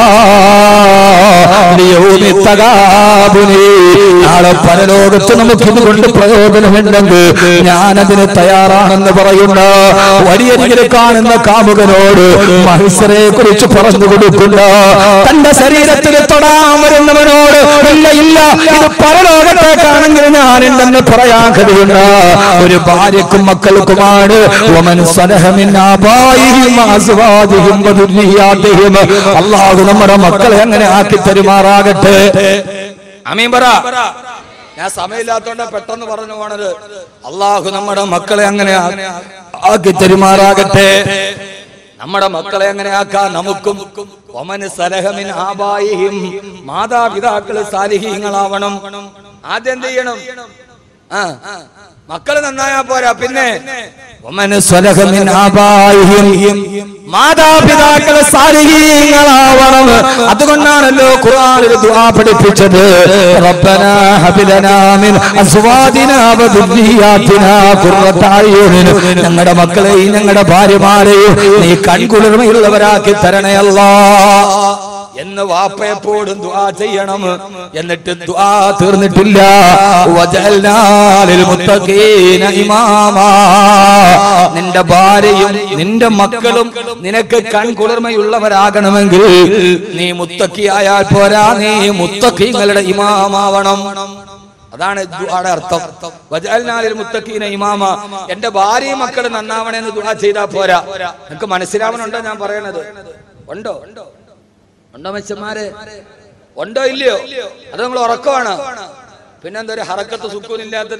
നാളെ പരലോകത്ത് നമുക്ക് ഇതുകൊണ്ട് പ്രയോജനമുണ്ടെങ്കിൽ ഞാനതിന് തയ്യാറാണെന്ന് പറയുന്ന വരിയരികിൽ കാണുന്ന കാമുകനോട് മത്സരെ കുറിച്ച് പറഞ്ഞു കൊടുക്കുന്ന തന്റെ ശരീരത്തിൽ തൊടാൻ വരുന്നവനോട് ഇല്ല ഇല്ല ഇത് പരലോകത്തേക്കാണെങ്കിൽ ഞാനുണ്ടെന്ന് പറയാൻ കഴിയുന്ന ഒരു ഭാര്യക്കും മക്കൾക്കുമാണ് ഒമൻ സലഹമിൻ ആബായിഹിം അസ്വാദിഹിം വദുരിയാതിഹിം അല്ലാഹു നമ്മുടെ മക്കളെ അങ്ങനെ ആക്കി തരുമാറാകട്ടെ അമീൻ പറ ഞാൻ സമയമില്ലാത്തോണ്ട പെട്ടെന്ന് പറഞ്ഞു പോണത് അള്ളാഹു നമ്മുടെ മക്കളെ അങ്ങനെ ആ- ആക്കി തരുമാറാകട്ടെ നമ്മുടെ മക്കളെ അങ്ങനെ ആക്കാൻ നമുക്കും ഒമന് സലഹമിൻ ആബായിഹിം മാതാപിതാക്കള് സാലിഹീങ്ങളാവണം ആദ്യം എന്ത് ചെയ്യണം ആ മക്കള് നന്നായാ പോരാ പിന്നെ ഒമന് സ്വലഹമിൻ ആബായിഹിം മാതാപിതാക്കളെ സാലിഹീങ്ങളാവണം അതുകൊണ്ടാണല്ലോ ഖുർആനിൽ ദുആ പഠിപ്പിച്ചത് റബ്ബനാ ഹബിലനാ മിൻ അസ്വാദിനാ വദുരിയാതിനാ ഖുർറത അയ്യുനിൻ ഞങ്ങളുടെ മക്കളെയും ഞങ്ങളുടെ ഭാര്യമാരെയും നീ കൺകുളിർമയുള്ളവരാക്കി തരണേ അല്ലാ എന്ന് വാപ്പയെപ്പോഴും ദുആ ചെയ്യണം എന്നിട്ട് ദുആ തീർന്നിട്ടില്ല വജഅൽനാ ലിൽ മുത്തഖീന ഇമാമാ നിന്റെ ഭാര്യയും നിന്റെ മക്കളും നിനക്ക് കൺകുളിർമയുള്ളവരാകണമെങ്കിൽ നീ മുത്തക്കിയായാൽ പോരാ നീ മുത്തക്കിങ്ങളുടെ ഇമാമാവണം അതാണ് ദുആടെ അർത്ഥം വജഅൽനാലിൽ മുത്തഖീന ഇമാമ എന്റെ ഭാര്യയും മക്കളും നന്നാവണേ എന്ന് ദുആ ചെയ്താ പോരാ നിനക്ക് മനസ്സിലാവണുണ്ടോ ഞാൻ പറയണത് ഉണ്ടോ ഉണ്ടോ മെച്ചന്മാരെ ഉണ്ടോ ഇല്ലയോ അത് നിങ്ങൾ ഉറക്കമാണ് പിന്നെന്താ ഒരു ഹറക്കത്ത് സുക്കൂനില്ലാത്തത്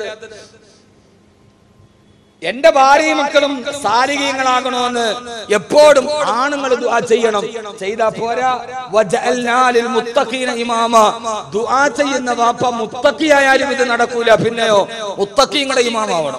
എന്റെ ഭാര്യയും മക്കളും സാരികീയങ്ങളാകണമെന്ന് എപ്പോഴും ആണുങ്ങൾ ദുആ ചെയ്യണം ചെയ്താ പോരാ വജഅൽനാലിൽ മുത്തഖീന ഇമാമ ദുആ ചെയ്യുന്ന വാപ്പ മുത്തക്കിയായാലും ഇത് നടക്കൂല പിന്നെയോ മുത്തക്കീങ്ങളുടെ ഇമാമാവണം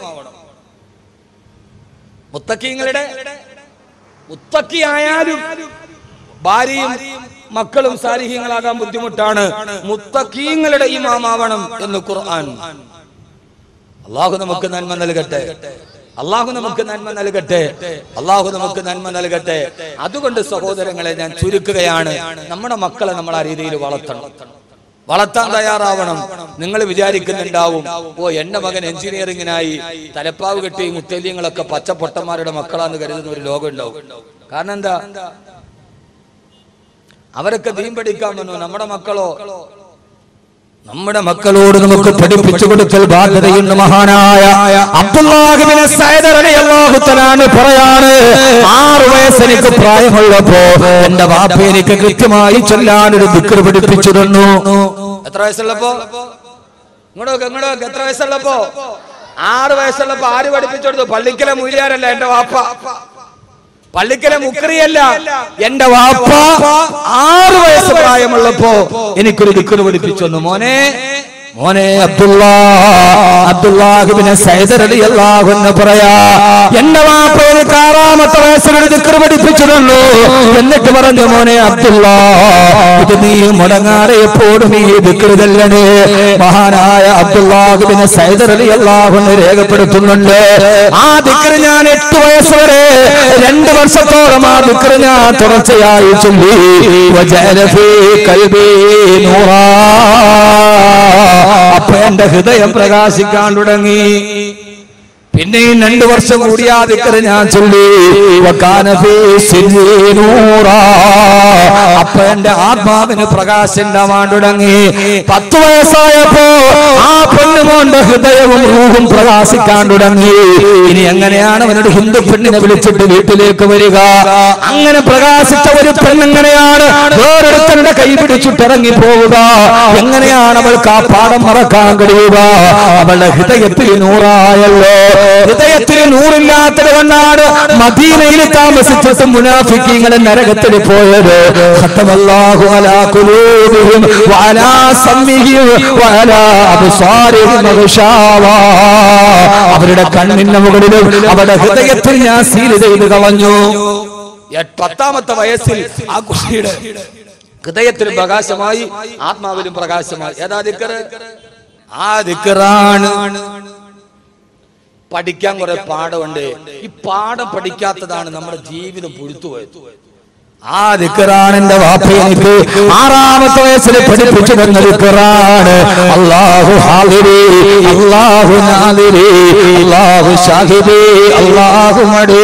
മുത്തക്കീങ്ങളുടെ മുത്തക്കിയായാലും ഭാര്യയും മക്കളും സാരിഹ്യങ്ങളാകാൻ ബുദ്ധിമുട്ടാണ് മുത്തക്കീങ്ങളുടെ ഇമാമാവണം എന്ന് ഖുർആൻ അള്ളാഹു നമുക്ക് നന്മ നൽകട്ടെ അള്ളാഹു നമുക്ക് നന്മ നൽകട്ടെ അള്ളാഹു നമുക്ക് നന്മ നൽകട്ടെ അതുകൊണ്ട് സഹോദരങ്ങളെ ഞാൻ ചുരുക്കുകയാണ് നമ്മുടെ മക്കളെ നമ്മൾ ആ രീതിയിൽ വളർത്തണം വളർത്താൻ തയ്യാറാവണം നിങ്ങൾ വിചാരിക്കുന്നുണ്ടാവും ഓ എന്റെ മകൻ എഞ്ചിനീയറിംഗിനായി തലപ്പാവ് കെട്ടി മുത്തല്യങ്ങളൊക്കെ പച്ചപ്പൊട്ടന്മാരുടെ മക്കളാന്ന് കരുതുന്ന ഒരു ലോകം ഉണ്ടാവും കാരണം എന്താ അവരൊക്കെ ദീൻ പഠിക്കാൻ വന്നു നമ്മുടെ മക്കളോ നമ്മുടെ മക്കളോട് നമുക്ക് പഠിപ്പിച്ചു കൊടുക്കൽ ബാധ്യതയുണ്ട് മഹാനായ അബ്ദുല്ലാഹിബിനെ സൈദറിയാഹുത്തലാണ് പറയാണ് ആറു വയസ്സ് എനിക്ക് പ്രായമുള്ളപ്പോ എന്റെ വാപ്പ എനിക്ക് കൃത്യമായി ചൊല്ലാൻ ഒരു ദിക്കർ പഠിപ്പിച്ചു തന്നു എത്ര വയസ്സുള്ളപ്പോ ഇങ്ങോട്ട് ഇങ്ങോട്ട് എത്ര വയസ്സുള്ളപ്പോ ആറ് വയസ്സുള്ളപ്പോ ആര് പഠിപ്പിച്ചു കൊടുത്തു പള്ളിക്കലെ മൂലിയാരല്ല എന്റെ വാപ്പ പള്ളിക്കലെ മുക്രിയല്ല എന്റെ വാപ്പ ആറു വയസ്സ് പ്രായമുള്ളപ്പോ എനിക്കൊരു ദിക്കർ പഠിപ്പിച്ചു തന്നു മോനെ മോനെ അബ്ദുള്ള അബ്ദുല്ലാഹിബിനെ സൈദർ അലി അള്ളാഹു എന്ന് പറയാ എന്റെ വാപ്പ എനിക്ക് ആറാമത്തെ വയസ്സിലൊരു ദിക്കർ പഠിപ്പിച്ചു തന്നു എന്നിട്ട് പറഞ്ഞു മോനെ അബ്ദുള്ള ഇത് നീ മുടങ്ങാതെ എപ്പോഴും ഈ ദിക്കർ തല്ലണേ മഹാനായ അബ്ദുല്ലാഹിബിനെ സൈദർ അലി അള്ളാഹുന്ന് രേഖപ്പെടുത്തുന്നുണ്ട് ആ ദിക്കർ ഞാൻ എട്ട് വയസ്സ് വരെ രണ്ട് വർഷത്തോളം ആ ദിക്കർ ഞാൻ തുടർച്ചയായി ചൊല്ലി വജഅല ഫീ ഖൽബി നൂറാ അപ്പൊ എന്റെ ഹൃദയം പ്രകാശിക്കാൻ തുടങ്ങി പിന്നെയും രണ്ടു വർഷം കൂടി ആ ദിക്കറ് ഞാൻ ചൊല്ലി വക്കാന ഫീ സിർരി നൂറാ. അപ്പൊ എന്റെ ആത്മാവിന് പ്രകാശം ഉണ്ടാവാൻ തുടങ്ങി പത്ത് വയസ്സായപ്പോ ആ പെണ്ണുമോന്റെ ഹൃദയവും റൂഹും പ്രകാശിക്കാൻ തുടങ്ങി ഇനി എങ്ങനെയാണ് അവനൊരു ഹിന്ദു പെണ്ണിനെ വിളിച്ചിട്ട് വീട്ടിലേക്ക് വരിക അങ്ങനെ പ്രകാശിച്ച ഒരു പെണ്ണെങ്ങനെയാണ് വേറൊരുത്തരുടെ കൈ പിടിച്ചിട്ട് ഇറങ്ങി പോവുക എങ്ങനെയാണ് അവൾക്ക് ആ പാഠം മറക്കാൻ കഴിയുക അവളുടെ ഹൃദയത്തിൽ നൂറായല്ലോ ഹൃദയത്തിൽ നൂറില്ലാത്തത് കൊണ്ടാണ് മദീനയിൽ താമസിച്ചിട്ട് മുനാഫിക്കീങ്ങളെ നരകത്തിൽ പോയത് ഖത്തമല്ലാഹു അലാ ഖുലൂബിഹിം വഅലാ സമ്മിഹിം വഅലാ അബ്സാരിഹിം ഗിശാവാ. അവരുടെ കണ്ണിന്റെ മുകളിലും അവരുടെ ഹൃദയത്തിൽ ഞാൻ സീൽ ചെയ്ത് കളഞ്ഞു എട്ട് പത്താമത്തെ വയസ്സിൽ ആ കുട്ടിയുടെ ഹൃദയത്തിലും പ്രകാശമായി ആത്മാവിലും പ്രകാശമായി ഏതാ ദിക്കറ് ആ ദിക്കറാണ് പഠിക്കാൻ കുറെ പാഠമുണ്ട് ഈ പാഠം പഠിക്കാത്തതാണ് നമ്മുടെ ജീവിതം പുഴുത്തുപോയത് ആ ദിക്കറാണ് എന്റെ വാപ്പ എനിക്ക് ആറാമത്തെ വയസ്സിൽ പഠിപ്പിച്ചു തന്ന ദിക്കറാണ് അള്ളാഹു ഹാദിരി അള്ളാഹു നാദിരി അള്ളാഹു ഷാഹിദി അള്ളാഹു മടി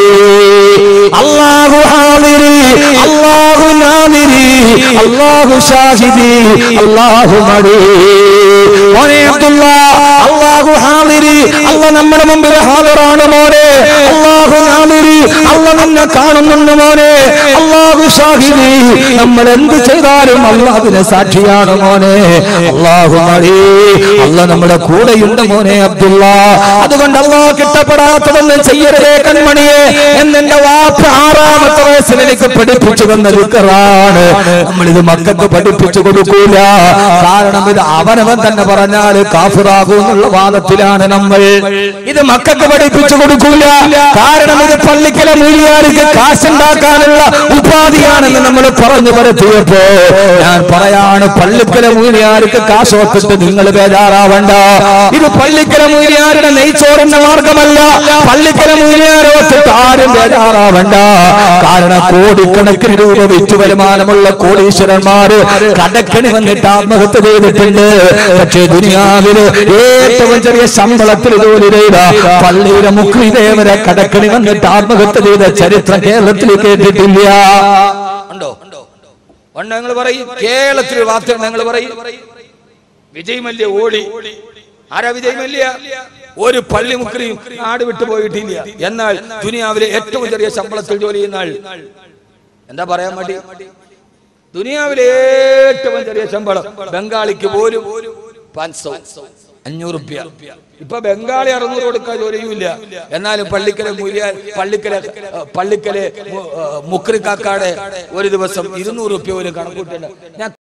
അള്ളാഹു ഹാദിരി അള്ളാഹു നാദിരി അള്ളാഹു ഷാഹിദി അള്ളാഹു മടി മോനെ അബ്ദുള്ള അള്ളാഹു ഹാദിരി അല്ല നമ്മുടെ മുമ്പിൽ ഹാദിറാണ് മോനെ അള്ളാഹു നാദിരി അല്ല നിന്നെ കാണുന്നുണ്ട് മോനെ അള്ളാഹു ഷാഹിദി നമ്മൾ എന്ത് ചെയ്താലും അള്ളാഹുവിന് സാക്ഷിയാണ് മോനെ അള്ളാഹു മടി അല്ല നമ്മുടെ കൂടെയുണ്ട് മോനെ അബ്ദുള്ള അതുകൊണ്ട് അള്ളാഹ് കിട്ടപ്പെടാത്തതൊന്നും ചെയ്യരുതേ കൺമണിയെ എന്നെന്റെ വാപ്പ ആറാമത്തെ വയസ്സിൽ എനിക്ക് പഠിപ്പിച്ചു തന്ന ലുക്കറാണ് നമ്മളിത് മക്കൾക്ക് പഠിപ്പിച്ചു കൊടുക്കൂല കാരണം ഇത് അവനവൻ തന്നെ പറഞ്ഞാൽ കാഫിറാകൂ എന്നുള്ള വാദത്തിലാണ് നമ്മൾ ഇത് മക്കൾക്ക് പഠിപ്പിച്ചു കൊടുക്കൂല കാരണം ഇത് പള്ളിക്കലെ മൂലിയാർക്ക് കാശുണ്ടാക്കാനുള്ള ഉപാധിയാണെന്ന് നമ്മൾ പറഞ്ഞു പരത്തിയപ്പോ ഞാൻ പറയാണ് പള്ളിക്കലെ മൂലിയാർക്ക് കാശോത്തിട്ട് നിങ്ങൾ ബേജാറാവണ്ട ഇത് പള്ളിക്കലെ മൂലിയാരുടെ നെയ്ച്ചോറിന്റെ മാർഗമല്ല പള്ളിക്കലെ മൂലിയാരോത്തിട്ട് ആരും ബേജാറാവണ്ട കാരണം കോടിക്കണക്കിന് രൂപ വിറ്റു വരുമാനമുള്ള കോടീശ്വരന്മാര് കടക്കണി വന്നിട്ട് ആത്മഹത്യ ചെയ്തിട്ടുണ്ട് പക്ഷേ ദുനിയാവില് ഏറ്റവും ചെറിയ ശമ്പളത്തിൽ ജോലി ചെയ്ത പള്ളിയുടെ മുഖ്യ ഇതേവരെ കടക്കണി വന്നിട്ട് ആത്മഹത്യ ചെയ്ത ചരിത്രം കേരളത്തിൽ കേട്ടിട്ടില്ല ഉണ്ടോ ഉണ്ട് നിങ്ങൾ പറയും കേരളത്തിൽ വാർത്ത നിങ്ങൾ പറയും വിജയ് മല്യ ഓടി ആരാ വിജയ് മല്യ ഒരു പള്ളി മുക്രിയും നാട് വിട്ടു പോയിട്ടില്ല എന്നാൽ ദുനിയാവിലെ ഏറ്റവും ചെറിയ ശമ്പളത്തിൽ ജോലി ചെയ്യുന്ന ആൾ എന്താ പറയാൻ വേണ്ടി ദുനിയാവിലെ ഏറ്റവും ചെറിയ ശമ്പളം ബംഗാളിക്ക് പോലും പാൻസോ അഞ്ഞൂറ് റുപ്യ ഇപ്പൊ ബംഗാളി അറുന്നൂറ് കൊടുക്കാൻ ജോലിയുമില്ല എന്നാലും പള്ളിക്കലെ മൂല്യ പള്ളിക്കലെ ഏഹ്, പള്ളിക്കലെ മു- ഏഹ്, മുക്രിക്കാക്കാടെ ഒരു ദിവസം ഇരുന്നൂറ് റുപ്യ ഒരു കണക്കൂട്ടുണ്ട് ഞാൻ